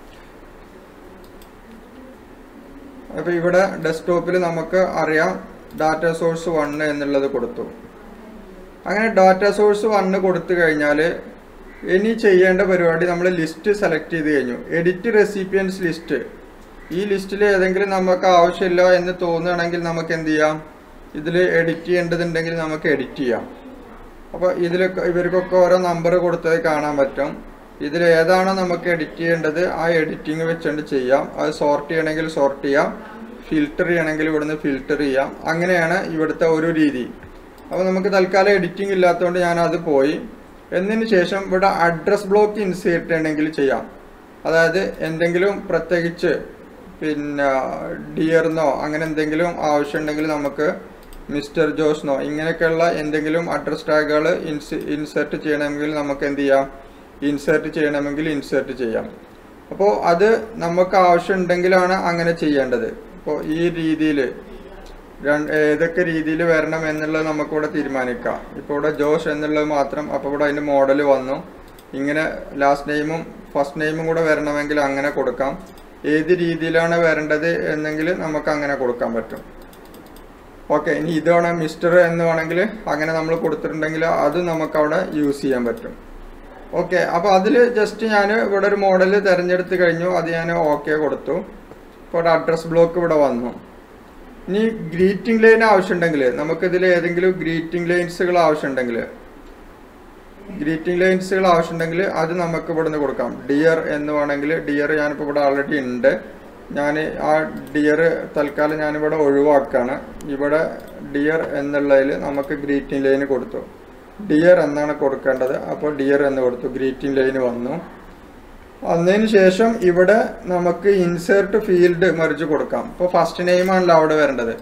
അപ്പോൾ ഇവിടെ ഡെസ്ക്ടോപ്പിൽ നമുക്ക് അറിയാം ഡാറ്റ സോഴ്സ് വണ്ണ് എന്നുള്ളത് കൊടുത്തു അങ്ങനെ ഡാറ്റ സോഴ്സ് വണ്ണ് കൊടുത്തു കഴിഞ്ഞാൽ ഇനി ചെയ്യേണ്ട പരിപാടി നമ്മൾ ലിസ്റ്റ് സെലക്ട് ചെയ്ത് കഴിഞ്ഞു എഡിറ്റ് റെസിപ്പിയൻസ് ലിസ്റ്റ് ഈ ലിസ്റ്റിൽ ഏതെങ്കിലും നമുക്ക് ആവശ്യമില്ല എന്ന് തോന്നുകയാണെങ്കിൽ നമുക്ക് എന്ത് ചെയ്യാം ഇതിൽ എഡിറ്റ് ചെയ്യേണ്ടതുണ്ടെങ്കിൽ നമുക്ക് എഡിറ്റ് ചെയ്യാം അപ്പോൾ ഇതിൽ ഇവർക്കൊക്കെ ഓരോ നമ്പർ കൊടുത്തത് കാണാൻ പറ്റും ഇതിൽ ഏതാണോ നമുക്ക് എഡിറ്റ് ചെയ്യേണ്ടത് ആ എഡിറ്റിംഗ് വെച്ചുകൊണ്ട് ചെയ്യാം അത് സോർട്ട് ചെയ്യണമെങ്കിൽ സോർട്ട് ചെയ്യാം ഫിൽട്ടർ ചെയ്യണമെങ്കിൽ ഇവിടുന്ന് ഫിൽട്ടർ ചെയ്യാം അങ്ങനെയാണ് ഇവിടുത്തെ ഒരു രീതി അപ്പോൾ നമുക്ക് തൽക്കാലം എഡിറ്റിംഗ് ഇല്ലാത്തതുകൊണ്ട് ഞാൻ അത് പോയി എന്നതിന് ശേഷം ഇവിടെ അഡ്രസ് ബ്ലോക്ക് ഇൻസേർട്ട് ചെയ്യണമെങ്കിൽ ചെയ്യാം അതായത് എന്തെങ്കിലും പ്രത്യേകിച്ച് പിന്നെ ഡിയർന്നോ അങ്ങനെ എന്തെങ്കിലും ആവശ്യമുണ്ടെങ്കിൽ നമുക്ക് മിസ്റ്റർ ജോസ്നോ ഇങ്ങനെയൊക്കെയുള്ള എന്തെങ്കിലും അഡ്രസ് ടാഗുകൾ ഇൻസ് ഇൻസേർട്ട് ചെയ്യണമെങ്കിൽ നമുക്ക് എന്ത് ചെയ്യാം ഇൻസേർട്ട് ചെയ്യണമെങ്കിൽ ഇൻസേർട്ട് ചെയ്യാം അപ്പോൾ അത് നമുക്ക് ആവശ്യമുണ്ടെങ്കിലാണ് അങ്ങനെ ചെയ്യേണ്ടത് അപ്പോൾ ഈ രീതിയിൽ ഏതൊക്കെ രീതിയിൽ വരണം എന്നുള്ളത് നമുക്കിവിടെ തീരുമാനിക്കാം ഇപ്പോൾ ഇവിടെ ജോഷ് എന്നുള്ളത് മാത്രം അപ്പോൾ ഇവിടെ അതിൻ്റെ മോഡൽ വന്നു ഇങ്ങനെ ലാസ്റ്റ് നെയിമും ഫസ്റ്റ് നെയിമും കൂടെ വരണമെങ്കിൽ അങ്ങനെ കൊടുക്കാം ഏത് രീതിയിലാണ് വരേണ്ടത് എന്നെങ്കിൽ നമുക്ക് അങ്ങനെ കൊടുക്കാൻ പറ്റും ഓക്കെ ഇനി ഇതാണ് മിസ്റ്റർ എന്ന് വേണമെങ്കിൽ അങ്ങനെ നമ്മൾ കൊടുത്തിട്ടുണ്ടെങ്കിൽ അത് നമുക്ക് അവിടെ യൂസ് ചെയ്യാൻ പറ്റും ഓക്കെ അപ്പോൾ അതിൽ ജസ്റ്റ് ഞാൻ ഇവിടെ ഒരു മോഡൽ തിരഞ്ഞെടുത്ത് കഴിഞ്ഞു അത് ഞാൻ ഓക്കെ കൊടുത്തു ഇപ്പോൾ അഡ്രസ് ബ്ലോക്ക് ഇവിടെ വന്നു ഇനി ഗ്രീറ്റിംഗ് ലൈൻ ആവശ്യമുണ്ടെങ്കിൽ നമുക്കിതിൽ ഏതെങ്കിലും ഗ്രീറ്റിംഗ് ലൈൻസുകൾ ആവശ്യമുണ്ടെങ്കിൽ ഗ്രീറ്റിംഗ് ലൈൻസുകൾ ആവശ്യമുണ്ടെങ്കിൽ അത് നമുക്ക് ഇവിടുന്ന് കൊടുക്കാം ഡിയർ എന്ന് വേണമെങ്കിൽ ഡിയർ ഞാനിപ്പോൾ ഇവിടെ ഓൾറെഡി ഉണ്ട് ഞാൻ ആ ഡിയർ തൽക്കാലം ഞാനിവിടെ ഒഴിവാക്കുകയാണ് ഇവിടെ ഡിയർ എന്നുള്ളതിൽ നമുക്ക് ഗ്രീറ്റിംഗ് ലൈന് കൊടുത്തു ഡിയർ എന്നാണ് കൊടുക്കേണ്ടത് അപ്പോൾ ഡിയർ എന്ന് കൊടുത്തു ഗ്രീറ്റിംഗ് ലൈന് വന്നു അതിന് ശേഷം ഇവിടെ നമുക്ക് ഇൻസേർട്ട് ഫീൽഡ് മറിച്ച് കൊടുക്കാം ഇപ്പോൾ ഫസ്റ്റ് നെയിമാണല്ലോ അവിടെ വരേണ്ടത്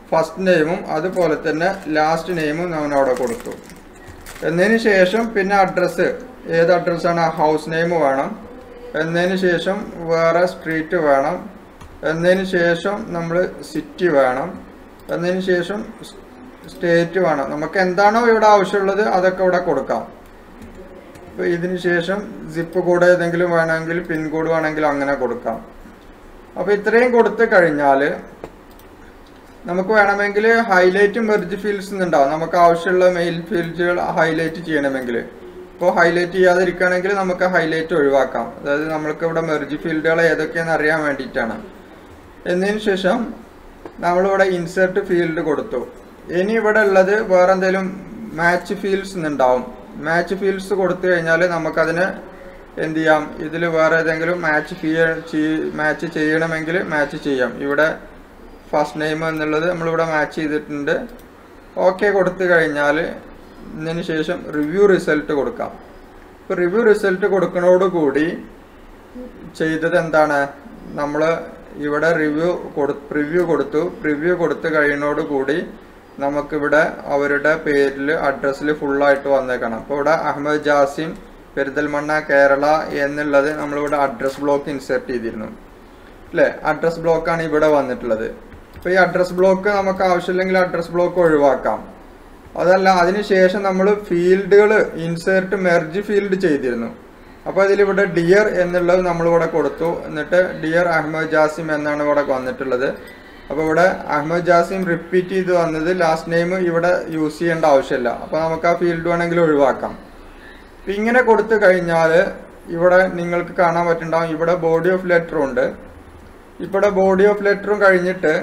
ഫസ്റ്റ് നെയിമും അതുപോലെ തന്നെ ലാസ്റ്റ് നെയിമും നമ്മൾ അവിടെ കൊടുത്തു എന്നതിന് ശേഷം പിന്നെ അഡ്രസ്സ് ഏത് അഡ്രസ്സാണ് ഹൗസ് നെയിം വേണം എന്നതിന് ശേഷം വേറെ സ്ട്രീറ്റ് വേണം എന്നതിന് ശേഷം നമ്മൾ സിറ്റി വേണം എന്നതിന് ശേഷം സ്റ്റേറ്റ് വേണം നമുക്ക് എന്താണോ ഇവിടെ ആവശ്യമുള്ളത് അതൊക്കെ ഇവിടെ കൊടുക്കാം അപ്പോൾ ഇതിന് ശേഷം സിപ്പ് കോഡ് ഏതെങ്കിലും വേണമെങ്കിൽ പിൻ കോഡ് വേണമെങ്കിൽ അങ്ങനെ കൊടുക്കാം അപ്പോൾ ഇത്രയും കൊടുത്തു കഴിഞ്ഞാൽ നമുക്ക് വേണമെങ്കിൽ ഹൈലൈറ്റ് മെർജ് ഫീൽഡ്സ് എന്നുണ്ടാവും നമുക്ക് ആവശ്യമുള്ള മെയിൽ ഫീൽഡുകൾ ഹൈലൈറ്റ് ചെയ്യണമെങ്കിൽ ഇപ്പോൾ ഹൈലൈറ്റ് ചെയ്യാതിരിക്കുകയാണെങ്കിൽ നമുക്ക് ഹൈലൈറ്റ് ഒഴിവാക്കാം അതായത് നമ്മൾക്ക് ഇവിടെ മെർജ് ഫീൽഡുകൾ ഏതൊക്കെയാണെന്ന് അറിയാൻ വേണ്ടിയിട്ടാണ് എന്നതിന് ശേഷം നമ്മളിവിടെ ഇൻസേർട്ട് ഫീൽഡ് കൊടുത്തു ഇനി ഇവിടെ ഉള്ളത് വേറെ എന്തെങ്കിലും മാച്ച് ഫീൽഡ്സ് എന്നുണ്ടാവും മാച്ച് ഫീൽഡ്സ് കൊടുത്തു കഴിഞ്ഞാൽ നമുക്കതിന് എന്ത് ചെയ്യാം ഇതിൽ വേറെ ഏതെങ്കിലും മാച്ച് ഫീ മാച്ച് ചെയ്യണമെങ്കിൽ മാച്ച് ചെയ്യാം ഇവിടെ ഫസ്റ്റ് നെയിം എന്നുള്ളത് നമ്മളിവിടെ മാച്ച് ചെയ്തിട്ടുണ്ട് ഓക്കെ കൊടുത്തു കഴിഞ്ഞാൽ ഇതിന് ശേഷം റിവ്യൂ റിസൾട്ട് കൊടുക്കാം ഇപ്പോൾ റിവ്യൂ റിസൾട്ട് കൊടുക്കുന്നതോടുകൂടി ചെയ്തത് എന്താണ് നമ്മൾ ഇവിടെ റിവ്യൂ കൊടു പ്രിവ്യൂ കൊടുത്തു പ്രിവ്യൂ കൊടുത്തു കഴിയുന്നതോടുകൂടി നമുക്കിവിടെ അവരുടെ പേരിൽ അഡ്രസ്സിൽ ഫുള്ളായിട്ട് വന്നേക്കണം അപ്പോൾ ഇവിടെ അഹമ്മദ് ജാസിം പെരിന്തൽമണ്ണ കേരള എന്നുള്ളത് നമ്മളിവിടെ അഡ്രസ് ബ്ലോക്ക് ഇൻസെർട്ട് ചെയ്തിരുന്നു അല്ലേ അഡ്രസ് ബ്ലോക്കാണ് ഇവിടെ വന്നിട്ടുള്ളത് അപ്പോൾ ഈ അഡ്രസ് ബ്ലോക്ക് നമുക്ക് ആവശ്യമില്ലെങ്കിൽ അഡ്രസ് ബ്ലോക്ക് ഒഴിവാക്കാം അതല്ല അതിനുശേഷം നമ്മൾ ഫീൽഡുകൾ ഇൻസേർട്ട് മെർജ് ഫീൽഡ് ചെയ്തിരുന്നു അപ്പോൾ അതിലിവിടെ ഡിയർ എന്നുള്ളത് നമ്മളിവിടെ കൊടുത്തു എന്നിട്ട് ഡിയർ അഹമ്മദ് ജാസിം എന്നാണ് ഇവിടെ വന്നിട്ടുള്ളത് അപ്പോൾ ഇവിടെ അഹമ്മദ് ജാസിം റിപ്പീറ്റ് ചെയ്ത് വന്നത് ലാസ്റ്റ് നെയിം ഇവിടെ യൂസ് ചെയ്യേണ്ട ആവശ്യമില്ല അപ്പോൾ നമുക്ക് ആ ഫീൽഡ് വേണമെങ്കിൽ ഒഴിവാക്കാം അപ്പം ഇങ്ങനെ കൊടുത്തു കഴിഞ്ഞാൽ ഇവിടെ നിങ്ങൾക്ക് കാണാൻ പറ്റുന്നുണ്ടാവും ഇവിടെ ബോഡി ഓഫ് ലെറ്ററും ഉണ്ട് ഇവിടെ ബോഡി ഓഫ് ലെറ്ററും കഴിഞ്ഞിട്ട്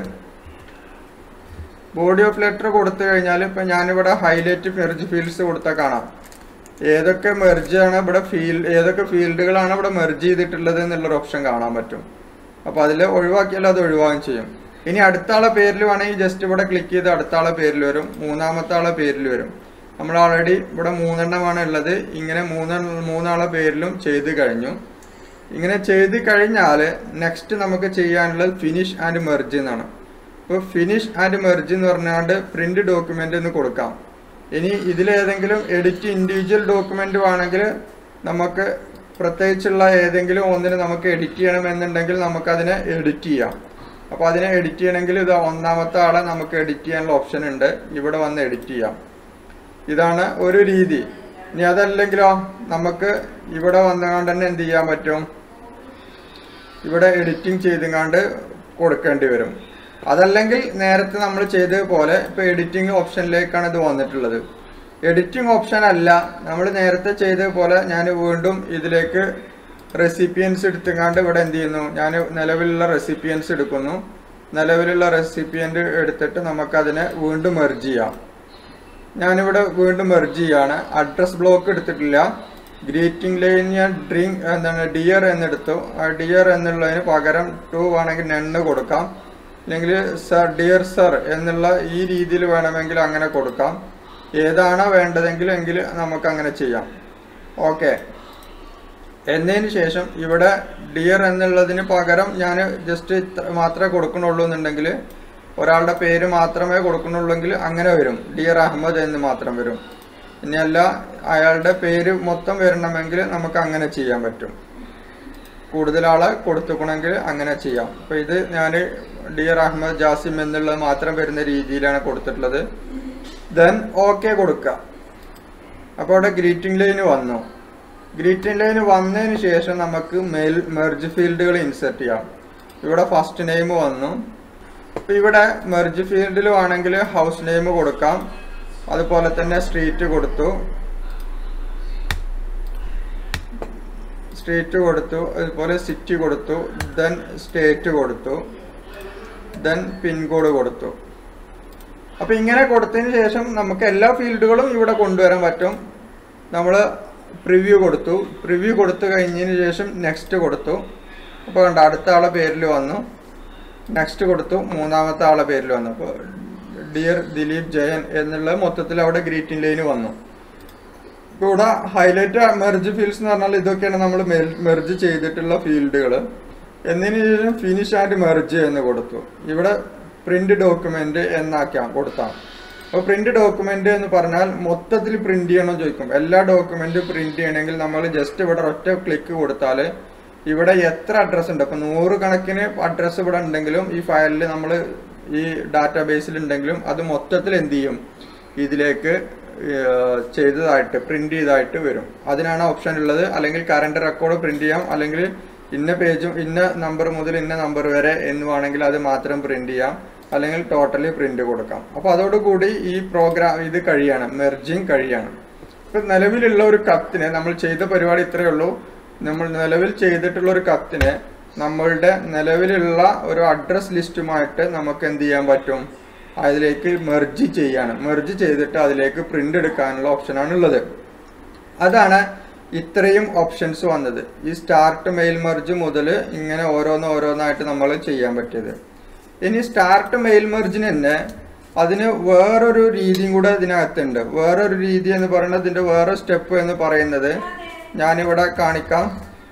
ബോഡി ഓഫ് ലെറ്റർ കൊടുത്തു കഴിഞ്ഞാൽ ഇപ്പം ഞാനിവിടെ ഹൈലൈറ്റ് മെർജ് ഫീൽഡ്സ് കൊടുത്താൽ കാണാം ഏതൊക്കെ മെർജാണ് ഇവിടെ ഫീൽഡ് ഏതൊക്കെ ഫീൽഡുകളാണ് ഇവിടെ മെർജ് ചെയ്തിട്ടുള്ളത് എന്നുള്ളൊരു ഓപ്ഷൻ കാണാൻ പറ്റും അപ്പോൾ അതിൽ ഒഴിവാക്കിയാൽ അത് ഒഴിവാകുകയും ചെയ്യും ഇനി അടുത്ത ആളെ പേരിൽ വേണമെങ്കിൽ ജസ്റ്റ് ഇവിടെ ക്ലിക്ക് ചെയ്ത് അടുത്ത ആളെ പേരിൽ വരും മൂന്നാമത്തെ ആളെ പേരിൽ വരും നമ്മൾ ഓൾറെഡി ഇവിടെ മൂന്നെണ്ണമാണ് ഉള്ളത് ഇങ്ങനെ മൂന്ന് മൂന്നാളെ പേരിലും ചെയ്ത് കഴിഞ്ഞു ഇങ്ങനെ ചെയ്ത് കഴിഞ്ഞാൽ നെക്സ്റ്റ് നമുക്ക് ചെയ്യാനുള്ളത് ഫിനിഷ് ആൻഡ് മെർജ് എന്നാണ് ഇപ്പോൾ ഫിനിഷ് ആൻഡ് മെർജ് എന്ന് പറഞ്ഞാണ്ട് പ്രിന്റ് ഡോക്യുമെന്റ് എന്ന് കൊടുക്കാം ഇനി ഇതിലേതെങ്കിലും എഡിറ്റ് ഇൻഡിവിജ്വൽ ഡോക്യുമെന്റ് വേണമെങ്കിൽ നമുക്ക് പ്രത്യേകിച്ചുള്ള ഏതെങ്കിലും ഒന്നിന് നമുക്ക് എഡിറ്റ് ചെയ്യണമെന്നുണ്ടെങ്കിൽ നമുക്കതിനെ എഡിറ്റ് ചെയ്യാം അപ്പോൾ അതിനെ എഡിറ്റ് ചെയ്യണമെങ്കിൽ ഇത് ഒന്നാമത്തെ ആളെ നമുക്ക് എഡിറ്റ് ചെയ്യാനുള്ള ഓപ്ഷൻ ഉണ്ട് ഇവിടെ വന്ന് എഡിറ്റ് ചെയ്യാം ഇതാണ് ഒരു രീതി ഇനി അതല്ലെങ്കിലോ നമുക്ക് ഇവിടെ വന്നുകൊണ്ട് തന്നെ എന്ത് ചെയ്യാൻ പറ്റും ഇവിടെ എഡിറ്റിംഗ് ചെയ്തുകൊണ്ട് കൊടുക്കേണ്ടി വരും അതല്ലെങ്കിൽ നേരത്തെ നമ്മൾ ചെയ്തതുപോലെ ഇപ്പോൾ എഡിറ്റിംഗ് ഓപ്ഷനിലേക്കാണ് ഇത് വന്നിട്ടുള്ളത് എഡിറ്റിംഗ് ഓപ്ഷൻ അല്ല നമ്മൾ നേരത്തെ ചെയ്തതുപോലെ ഞാൻ വീണ്ടും ഇതിലേക്ക് റെസിപ്പിയൻസ് എടുത്തുകൊണ്ട് ഇവിടെ എന്ത് ചെയ്യുന്നു ഞാൻ നിലവിലുള്ള റെസിപ്പിയൻസ് എടുക്കുന്നു നിലവിലുള്ള റെസിപ്പിയൻ്റ് എടുത്തിട്ട് നമുക്കതിനെ വീണ്ടും മെർജ് ചെയ്യാം ഞാനിവിടെ വീണ്ടും മെർജ് ചെയ്യാണ് അഡ്രസ് ബ്ലോക്ക് എടുത്തിട്ടില്ല ഗ്രീറ്റിംഗ് ലൈൻ ഞാൻ ഡ്രിങ്ക് എന്താണ് ഡിയർ എന്നെടുത്തു ആ ഡിയർ എന്നുള്ളതിന് പകരം ടു വേണമെങ്കിൽ നെണ്ണ് കൊടുക്കാം അല്ലെങ്കിൽ സർ ഡിയർ സർ എന്നുള്ള ഈ രീതിയിൽ വേണമെങ്കിൽ അങ്ങനെ കൊടുക്കാം ഏതാണോ വേണ്ടതെങ്കിൽ എങ്കിൽ നമുക്ക് അങ്ങനെ ചെയ്യാം ഓക്കെ എന്നതിന് ശേഷം ഇവിടെ ഡിയർ എന്നുള്ളതിന് പകരം ഞാൻ ജസ്റ്റ് ഇത്ര മാത്രമേ കൊടുക്കണുള്ളൂ എന്നുണ്ടെങ്കിൽ ഒരാളുടെ പേര് മാത്രമേ കൊടുക്കണുള്ളെങ്കിൽ അങ്ങനെ വരും ഡിയർ അഹമ്മദ് എന്ന് മാത്രം വരും ഇനി അല്ല അയാളുടെ പേര് മൊത്തം വരണമെങ്കിൽ നമുക്ക് അങ്ങനെ ചെയ്യാൻ പറ്റും കൂടുതൽ ആളെ കൊടുത്തുക്കണമെങ്കിൽ അങ്ങനെ ചെയ്യാം അപ്പോൾ ഇത് ഞാൻ ഡിയർ അഹമ്മദ് ജാസിം എന്നുള്ളത് മാത്രം വരുന്ന രീതിയിലാണ് കൊടുത്തിട്ടുള്ളത് ദെൻ ഓക്കെ കൊടുക്കുക അപ്പോൾ അവിടെ ഗ്രീറ്റിംഗ് ലൈന് വന്നു ഗ്രീറ്റിംഗ് ലൈന് വന്നതിന് ശേഷം നമുക്ക് മെയിൽ മെർജ് ഫീൽഡുകൾ ഇൻസെർട്ട് ചെയ്യാം ഇവിടെ ഫസ്റ്റ് നെയിം വന്നു അപ്പോൾ ഇവിടെ മെർജ് ഫീൽഡിൽ വേണമെങ്കിൽ ഹൗസ് നെയിം കൊടുക്കാം അതുപോലെ തന്നെ സ്ട്രീറ്റ് കൊടുത്തു സ്ട്രീറ്റ് കൊടുത്തു അതുപോലെ സിറ്റി കൊടുത്തു ദെൻ സ്റ്റേറ്റ് കൊടുത്തു ദെൻ പിൻകോഡ് കൊടുത്തു അപ്പോൾ ഇങ്ങനെ കൊടുത്തതിന് ശേഷം നമുക്ക് എല്ലാ ഫീൽഡുകളും ഇവിടെ കൊണ്ടുവരാൻ പറ്റും നമ്മൾ പ്രിവ്യൂ കൊടുത്തു പ്രിവ്യൂ കൊടുത്തു കഴിഞ്ഞതിന് ശേഷം നെക്സ്റ്റ് കൊടുത്തു അപ്പോൾ കണ്ട അടുത്ത ആളെ പേരിൽ വന്നു നെക്സ്റ്റ് കൊടുത്തു മൂന്നാമത്തെ ആളെ പേരിൽ വന്നു അപ്പോൾ ഡിയർ ദിലീപ് ജയൻ എന്നുള്ള മൊത്തത്തിൽ അവിടെ ഗ്രീറ്റിംഗ് ലൈന് വന്നു ഇപ്പോൾ ഇവിടെ ഹൈലൈറ്റ് മെർജ് ഫീൽഡ്സ് എന്ന് പറഞ്ഞാൽ ഇതൊക്കെയാണ് നമ്മൾ മെർജ് ചെയ്തിട്ടുള്ള ഫീൽഡുകൾ എന്നതിന് ശേഷം ഫിനിഷ് ആൻഡ് മെർജ് എന്ന് കൊടുത്തു ഇവിടെ പ്രിന്റ് ഡോക്യുമെന്റ് എന്നാക്കിയാൽ കൊടുത്താൽ അപ്പോൾ പ്രിന്റ് ഡോക്യുമെന്റ് എന്ന് പറഞ്ഞാൽ മൊത്തത്തിൽ പ്രിന്റ് ചെയ്യണം ചോദിക്കും എല്ലാ ഡോക്യുമെന്റും പ്രിന്റ് ചെയ്യണമെങ്കിൽ നമ്മൾ ജസ്റ്റ് ഇവിടെ ഒറ്റ ക്ലിക്ക് കൊടുത്താൽ ഇവിടെ എത്ര അഡ്രസ്സ് ഉണ്ട് അപ്പൊ നൂറ് കണക്കിന് അഡ്രസ്സ് ഇവിടെ ഉണ്ടെങ്കിലും ഈ ഫയലിൽ നമ്മൾ ഈ ഡാറ്റാബേസിൽ ഉണ്ടെങ്കിലും അത് മൊത്തത്തിൽ എന്ത് ചെയ്യും ഇതിലേക്ക് ഏർ, ചെയ്തതായിട്ട് പ്രിന്റ് ചെയ്തതായിട്ട് വരും അതിനാണ് ഓപ്ഷൻ ഉള്ളത് അല്ലെങ്കിൽ കറണ്ട് റെക്കോർഡ് പ്രിന്റ് ചെയ്യാം അല്ലെങ്കിൽ ഇന്ന പേജും ഇന്ന നമ്പർ മുതൽ ഇന്ന നമ്പർ വരെ എന്ന് വേണമെങ്കിൽ അത് മാത്രം പ്രിന്റ് ചെയ്യാം അല്ലെങ്കിൽ ടോട്ടലി പ്രിന്റ് കൊടുക്കാം അപ്പോൾ അതോടുകൂടി ഈ പ്രോഗ്രാം ഇത് കഴിയാണ് മെർജിങ് കഴിയാണ് ഇപ്പൊ നിലവിലുള്ള ഒരു കത്തിനെ നമ്മൾ ചെയ്ത പരിപാടി ഇത്രയേ ഉള്ളൂ നമ്മൾ നിലവിൽ ചെയ്തിട്ടുള്ള ഒരു കത്തിനെ നമ്മളുടെ നിലവിലുള്ള ഒരു അഡ്രസ് ലിസ്റ്റുമായിട്ട് നമുക്ക് എന്ത് ചെയ്യാൻ പറ്റും അതിലേക്ക് മെർജ് ചെയ്യാണ് മെർജ് ചെയ്തിട്ട് അതിലേക്ക് പ്രിന്റ് എടുക്കാനുള്ള ഓപ്ഷനാണ് ഉള്ളത് അതാണ് ഇത്രയും ഓപ്ഷൻസ് വന്നത് ഈ സ്റ്റാർട്ട് മെയിൽ മെർജ് മുതൽ ഇങ്ങനെ ഓരോന്ന് ഓരോന്നായിട്ട് നമ്മൾ ചെയ്യാൻ പറ്റിയത് ഇനി സ്റ്റാർട്ട് മെയിൽ മെർജിന് തന്നെ അതിന് വേറൊരു രീതിയും കൂടെ ഇതിനകത്തുണ്ട് വേറൊരു രീതി എന്ന് പറയുന്നത് ഇതിന്റെ വേറെ സ്റ്റെപ്പ് എന്ന് പറയുന്നത് ഞാനിവിടെ കാണിക്കാം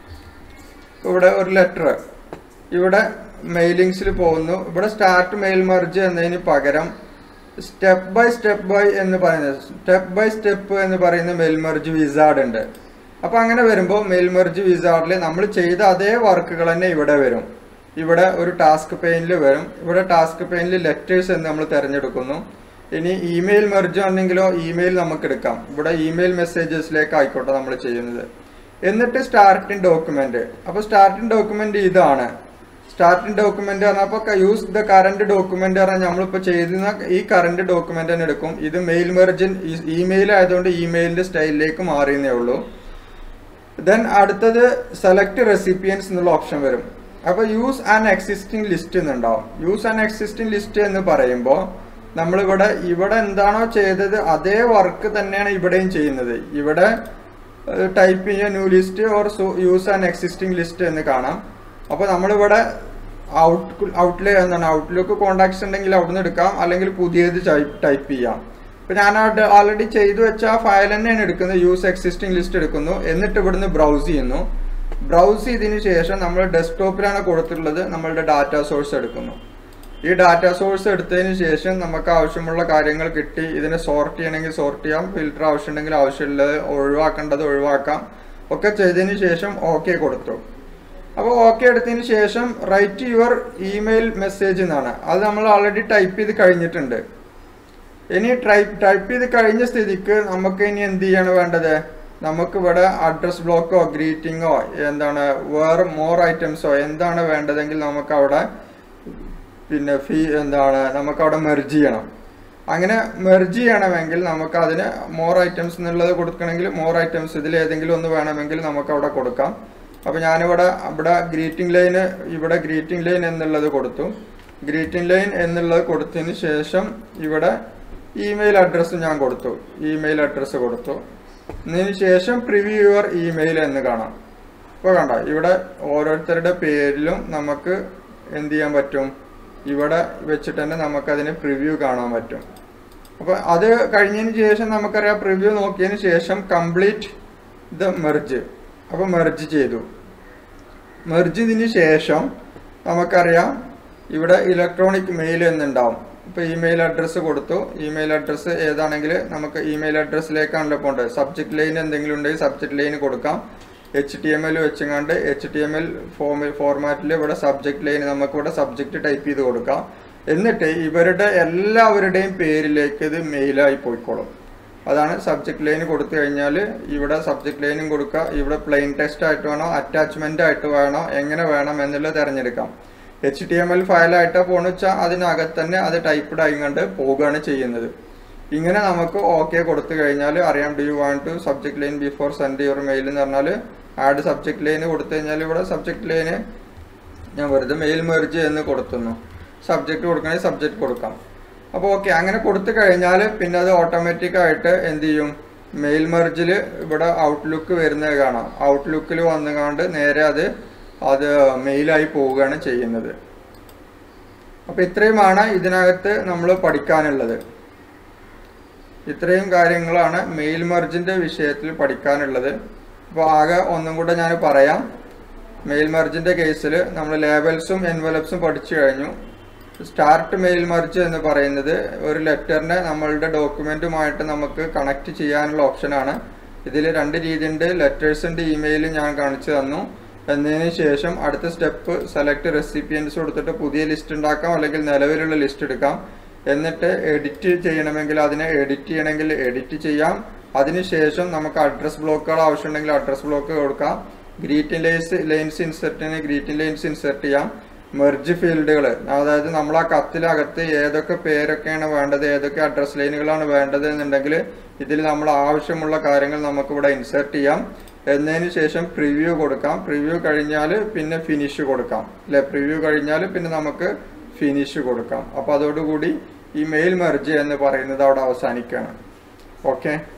ഇവിടെ ഒരു ലെറ്റർ ഇവിടെ മെയിലിങ്സിൽ പോകുന്നു ഇവിടെ സ്റ്റാർട്ട് മെയിൽ മെർജ് എന്നതിന് പകരം സ്റ്റെപ്പ് ബൈ സ്റ്റെപ്പ് ബൈ എന്ന് പറയുന്നത് സ്റ്റെപ്പ് ബൈ സ്റ്റെപ്പ് എന്ന് പറയുന്ന മെയിൽ മെർജ് വിസാർഡ് ഉണ്ട് അപ്പൊ അങ്ങനെ വരുമ്പോൾ മെയിൽ മെർജ് വിസാർഡിൽ നമ്മൾ ചെയ്ത അതേ വർക്കുകൾ തന്നെ ഇവിടെ വരും ഇവിടെ ഒരു ടാസ്ക് പെയിനിൽ വരും ഇവിടെ ടാസ്ക് പെയിനിൽ ലെറ്റേഴ്സ് എന്ന് നമ്മൾ തിരഞ്ഞെടുക്കുന്നു ഇനി ഇമെയിൽ മെർജ് ആണെങ്കിലോ ഇമെയിൽ നമുക്ക് എടുക്കാം ഇവിടെ ഇമെയിൽ മെസ്സേജസിലേക്ക് ആയിക്കോട്ടെ നമ്മൾ ചെയ്യുന്നത് എന്നിട്ട് സ്റ്റാർട്ടിംഗ് ഡോക്യുമെന്റ് അപ്പൊ സ്റ്റാർട്ടിംഗ് ഡോക്യുമെന്റ് ഇതാണ് സ്റ്റാർട്ടിംഗ് ഡോക്യുമെന്റ് പറഞ്ഞപ്പോൾ യൂസ് ദ കറന്റ് ഡോക്യുമെന്റ് പറഞ്ഞാൽ നമ്മളിപ്പോൾ ചെയ്യുന്ന ഈ കറന്റ് ഡോക്യുമെന്റ് തന്നെ എടുക്കും ഇത് മെയിൽ മെർജിൻ ഇമെയിൽ ആയതുകൊണ്ട് ഇമെയിലിന്റെ സ്റ്റൈലിലേക്ക് മാറിയെന്നേ ഉള്ളൂ ദെൻ അടുത്തത് സെലക്ട് റെസിപ്പിയൻസ് എന്നുള്ള ഓപ്ഷൻ വരും അപ്പൊ യൂസ് ആൻ എക്സിസ്റ്റിംഗ് ലിസ്റ്റ് എന്നുണ്ടാവും യൂസ് ആൻ എക്സിസ്റ്റിംഗ് ലിസ്റ്റ് എന്ന് പറയുമ്പോൾ നമ്മളിവിടെ ഇവിടെ എന്താണോ ചെയ്തത് അതേ വർക്ക് തന്നെയാണ് ഇവിടെയും ചെയ്യുന്നത് ഇവിടെ ടൈപ്പ് ചെയ്യുക new list or use an existing list എന്ന് കാണാം അപ്പോൾ നമ്മളിവിടെ ഔട്ട് ഔട്ട്ലേ എന്താണ് ഔട്ട്ലുക്ക് കോണ്ടാക്ട്സ് ഉണ്ടെങ്കിൽ അവിടുന്ന് എടുക്കാം അല്ലെങ്കിൽ പുതിയത് ടൈപ്പ് ചെയ്യാം ഇപ്പൊ ഞാൻ ഓൾറെഡി ചെയ്തു വെച്ച ആ ഫയൽ തന്നെയാണ് എടുക്കുന്നത് യൂസ് എക്സിസ്റ്റിംഗ് ലിസ്റ്റ് എടുക്കുന്നു എന്നിട്ട് ഇവിടുന്ന് ബ്രൗസ് ചെയ്യുന്നു ബ്രൗസ് ചെയ്തതിന് ശേഷം നമ്മൾ ഡെസ്ക്ടോപ്പിലാണ് കൊടുത്തിട്ടുള്ളത് നമ്മളുടെ ഡാറ്റ സോഴ്സ് എടുക്കുന്നു ഈ ഡാറ്റ സോഴ്സ് എടുത്തതിന് ശേഷം നമുക്ക് ആവശ്യമുള്ള കാര്യങ്ങൾ കിട്ടി ഇതിനെ സോർട്ട് ചെയ്യണമെങ്കിൽ സോർട്ട് ചെയ്യാം ഫിൽറ്റർ ആവശ്യമുണ്ടെങ്കിൽ ആവശ്യമുള്ളത് ഒഴിവാക്കേണ്ടത് ഒഴിവാക്കാം ഒക്കെ ചെയ്തതിന് ശേഷം ഓക്കെ കൊടുത്തു അപ്പോൾ ഓക്കെ എടുത്തതിന് ശേഷം റൈറ്റ് യുവർ ഇമെയിൽ മെസ്സേജ് എന്നാണ് അത് നമ്മൾ ഓൾറെഡി ടൈപ്പ് ചെയ്ത് കഴിഞ്ഞിട്ടുണ്ട് ഇനി ടൈപ്പ് ടൈപ്പ് ചെയ്ത് കഴിഞ്ഞ സ്ഥിതിക്ക് നമുക്ക് ഇനി എന്ത് ചെയ്യാണ് വേണ്ടത് നമുക്ക് ഇവിടെ അഡ്രസ് ബ്ലോക്കോ ഗ്രീറ്റിങ്ങോ എന്താണ് വേറെ മോർ ഐറ്റംസോ എന്താണ് വേണ്ടതെങ്കിൽ നമുക്ക് അവിടെ പിന്നെ ഫീ എന്താണ് നമുക്ക് അവിടെ മെർജ് ചെയ്യണം അങ്ങനെ മെർജ് ചെയ്യണമെങ്കിൽ നമുക്ക് അതിന് മോർ ഐറ്റംസ് എന്നുള്ളത് കൊടുക്കണമെങ്കിൽ മോർ ഐറ്റംസ് ഇതിൽ ഏതെങ്കിലും ഒന്ന് വേണമെങ്കിൽ നമുക്ക് അവിടെ കൊടുക്കാം അപ്പോൾ ഞാനിവിടെ ഇവിടെ ഗ്രീറ്റിംഗ് ലൈന് ഇവിടെ ഗ്രീറ്റിംഗ് ലൈൻ എന്നുള്ളത് കൊടുത്തു ഗ്രീറ്റിംഗ് ലൈൻ എന്നുള്ളത് കൊടുത്തതിന് ശേഷം ഇവിടെ ഇമെയിൽ അഡ്രസ്സ് ഞാൻ കൊടുത്തു ഇമെയിൽ അഡ്രസ്സ് കൊടുത്തു ഇതിന് ശേഷം പ്രിവ്യൂ യുവർ ഇമെയിൽ എന്ന് കാണാം ഇപ്പോൾ കണ്ട ഇവിടെ ഓരോരുത്തരുടെ പേരിലും നമുക്ക് എന്ത് ചെയ്യാൻ പറ്റും ഇവിടെ വെച്ചിട്ട് തന്നെ നമുക്കതിന് പ്രിവ്യൂ കാണാൻ പറ്റും അപ്പോൾ അത് കഴിഞ്ഞതിന് ശേഷം നമുക്കറിയാം പ്രിവ്യൂ നോക്കിയതിന് ശേഷം കംപ്ലീറ്റ് ദ മെർജ് അപ്പോൾ മെർജ് ചെയ്തു മെർജ് ചെയ്തതിന് ശേഷം നമുക്കറിയാം ഇവിടെ ഇലക്ട്രോണിക് മെയിൽ എന്നുണ്ടാവും ഇപ്പോൾ ഇമെയിൽ അഡ്രസ്സ് കൊടുത്തു ഇമെയിൽ അഡ്രസ്സ് ഏതാണെങ്കിൽ നമുക്ക് ഇമെയിൽ അഡ്രസ്സിലേക്കാണല്ലോ പോകേണ്ടത് സബ്ജക്ട് ലൈൻ എന്തെങ്കിലും ഉണ്ടെങ്കിൽ സബ്ജക്ട് ലൈൻ കൊടുക്കാം എച്ച് ടി എം എൽ വെച്ചങ്ങാണ്ട് എച്ച് ടി എം എൽ ഫോമിൽ ഫോർമാറ്റിൽ ഇവിടെ സബ്ജക്ട് ലൈൻ നമുക്ക് ഇവിടെ സബ്ജക്റ്റ് ടൈപ്പ് ചെയ്ത് കൊടുക്കാം എന്നിട്ട് ഇവരുടെ എല്ലാവരുടെയും പേരിലേക്ക് ഇത് മെയിലായി പോയിക്കോളും അതാണ് സബ്ജക്ട് ലൈൻ കൊടുത്തു കഴിഞ്ഞാൽ ഇവിടെ സബ്ജക്ട് ലൈനും കൊടുക്കുക ഇവിടെ പ്ലെയിൻ ടെക്സ്റ്റ് ആയിട്ട് വേണോ അറ്റാച്ച്മെന്റ് ആയിട്ട് വേണോ എങ്ങനെ വേണം എന്നുള്ളത് തിരഞ്ഞെടുക്കാം എച്ച് ടി എം എൽ ഫയലായിട്ട് പോണെന്ന് വെച്ചാൽ അതിനകത്ത് തന്നെ അത് ടൈപ്പ്ഡ് ആയിക്കൊണ്ട് പോവുകയാണ് ചെയ്യുന്നത് ഇങ്ങനെ നമുക്ക് ഓക്കെ കൊടുത്തു കഴിഞ്ഞാൽ അറിയാം do you want to subject line before send your mail എന്ന് പറഞ്ഞാൽ ആഡ് സബ്ജക്ട് ലൈൻ കൊടുത്തു കഴിഞ്ഞാൽ ഇവിടെ സബ്ജക്ട് ലൈന് ഞാൻ വെറുതെ മെയിൽ മെർജ് എന്ന് കൊടുത്തുന്നു സബ്ജക്റ്റ് കൊടുക്കണമെങ്കിൽ സബ്ജക്റ്റ് കൊടുക്കാം അപ്പോൾ ഓക്കെ അങ്ങനെ കൊടുത്തു കഴിഞ്ഞാൽ പിന്നെ അത് ഓട്ടോമാറ്റിക് ആയിട്ട് എന്ത് ചെയ്യും മെയിൽ മെർജിൽ ഇവിടെ ഔട്ട്ലുക്ക് വരുന്നത് കാണാം ഔട്ട്ലുക്കിൽ വന്നുകൊണ്ട് നേരെ അത് അത് മെയിലായി പോവുകയാണ് ചെയ്യുന്നത് അപ്പോൾ ഇത്രയുമാണ് ഇതിനകത്ത് നമ്മൾ പഠിക്കാനുള്ളത് ഇത്രയും കാര്യങ്ങളാണ് മെയിൽ മെർജിന്റെ വിഷയത്തിൽ പഠിക്കാനുള്ളത് അപ്പോൾ ആകെ ഒന്നും കൂടെ ഞാൻ പറയാം മെയിൽ മെർജിന്റെ കേസിൽ നമ്മൾ ലേബൽസും എൻവലപ്സും പഠിച്ചു കഴിഞ്ഞു സ്റ്റാർട്ട് മെയിൽ മറിച്ച് എന്ന് പറയുന്നത് ഒരു ലെറ്ററിനെ നമ്മളുടെ ഡോക്യുമെന്റുമായിട്ട് നമുക്ക് കണക്ട് ചെയ്യാനുള്ള ഓപ്ഷനാണ് ഇതിൽ രണ്ട് രീതിയുണ്ട് ലെറ്റേഴ്സ് ഉണ്ട് ഇമെയിൽ ഞാൻ കാണിച്ചു തന്നു എന്നതിന് ശേഷം അടുത്ത സ്റ്റെപ്പ് സെലക്ട് റെസിപ്പിയൻസ് കൊടുത്തിട്ട് പുതിയ ലിസ്റ്റ് ഉണ്ടാക്കാം അല്ലെങ്കിൽ നിലവിലുള്ള ലിസ്റ്റ് എടുക്കാം എന്നിട്ട് എഡിറ്റ് ചെയ്യണമെങ്കിൽ അതിനെ എഡിറ്റ് ചെയ്യണമെങ്കിൽ എഡിറ്റ് ചെയ്യാം അതിനുശേഷം നമുക്ക് അഡ്രസ് ബ്ലോക്കുകൾ ആവശ്യമുണ്ടെങ്കിൽ അഡ്രസ് ബ്ലോക്ക് കൊടുക്കാം ഗ്രീറ്റിംഗ് ലൈൻസ് ലൈൻസ് ഇൻസെർട്ടിന് ഗ്രീറ്റിംഗ് ലൈൻസ് ഇൻസെർട്ട് ചെയ്യാം മെർജ് ഫീൽഡുകൾ അതായത് നമ്മൾ ആ കത്തിലകത്ത് ഏതൊക്കെ പേരൊക്കെയാണ് വേണ്ടത് ഏതൊക്കെ അഡ്രസ് ലൈനുകളാണ് വേണ്ടത് എന്നുണ്ടെങ്കിൽ ഇതിൽ നമ്മൾ ആവശ്യമുള്ള കാര്യങ്ങൾ നമുക്ക് ഇവിടെ ഇൻസെർട്ട് ചെയ്യാം എന്നതിന് ശേഷം പ്രിവ്യൂ കൊടുക്കാം പ്രിവ്യൂ കഴിഞ്ഞാൽ പിന്നെ ഫിനിഷ് കൊടുക്കാം അല്ലെ പ്രിവ്യൂ കഴിഞ്ഞാൽ പിന്നെ നമുക്ക് ഫിനിഷ് കൊടുക്കാം അപ്പോൾ അതോടുകൂടി ഈ മെയിൽ മെർജ് എന്ന് പറയുന്നത് അവിടെ അവസാനിക്കുകയാണ് ഓക്കെ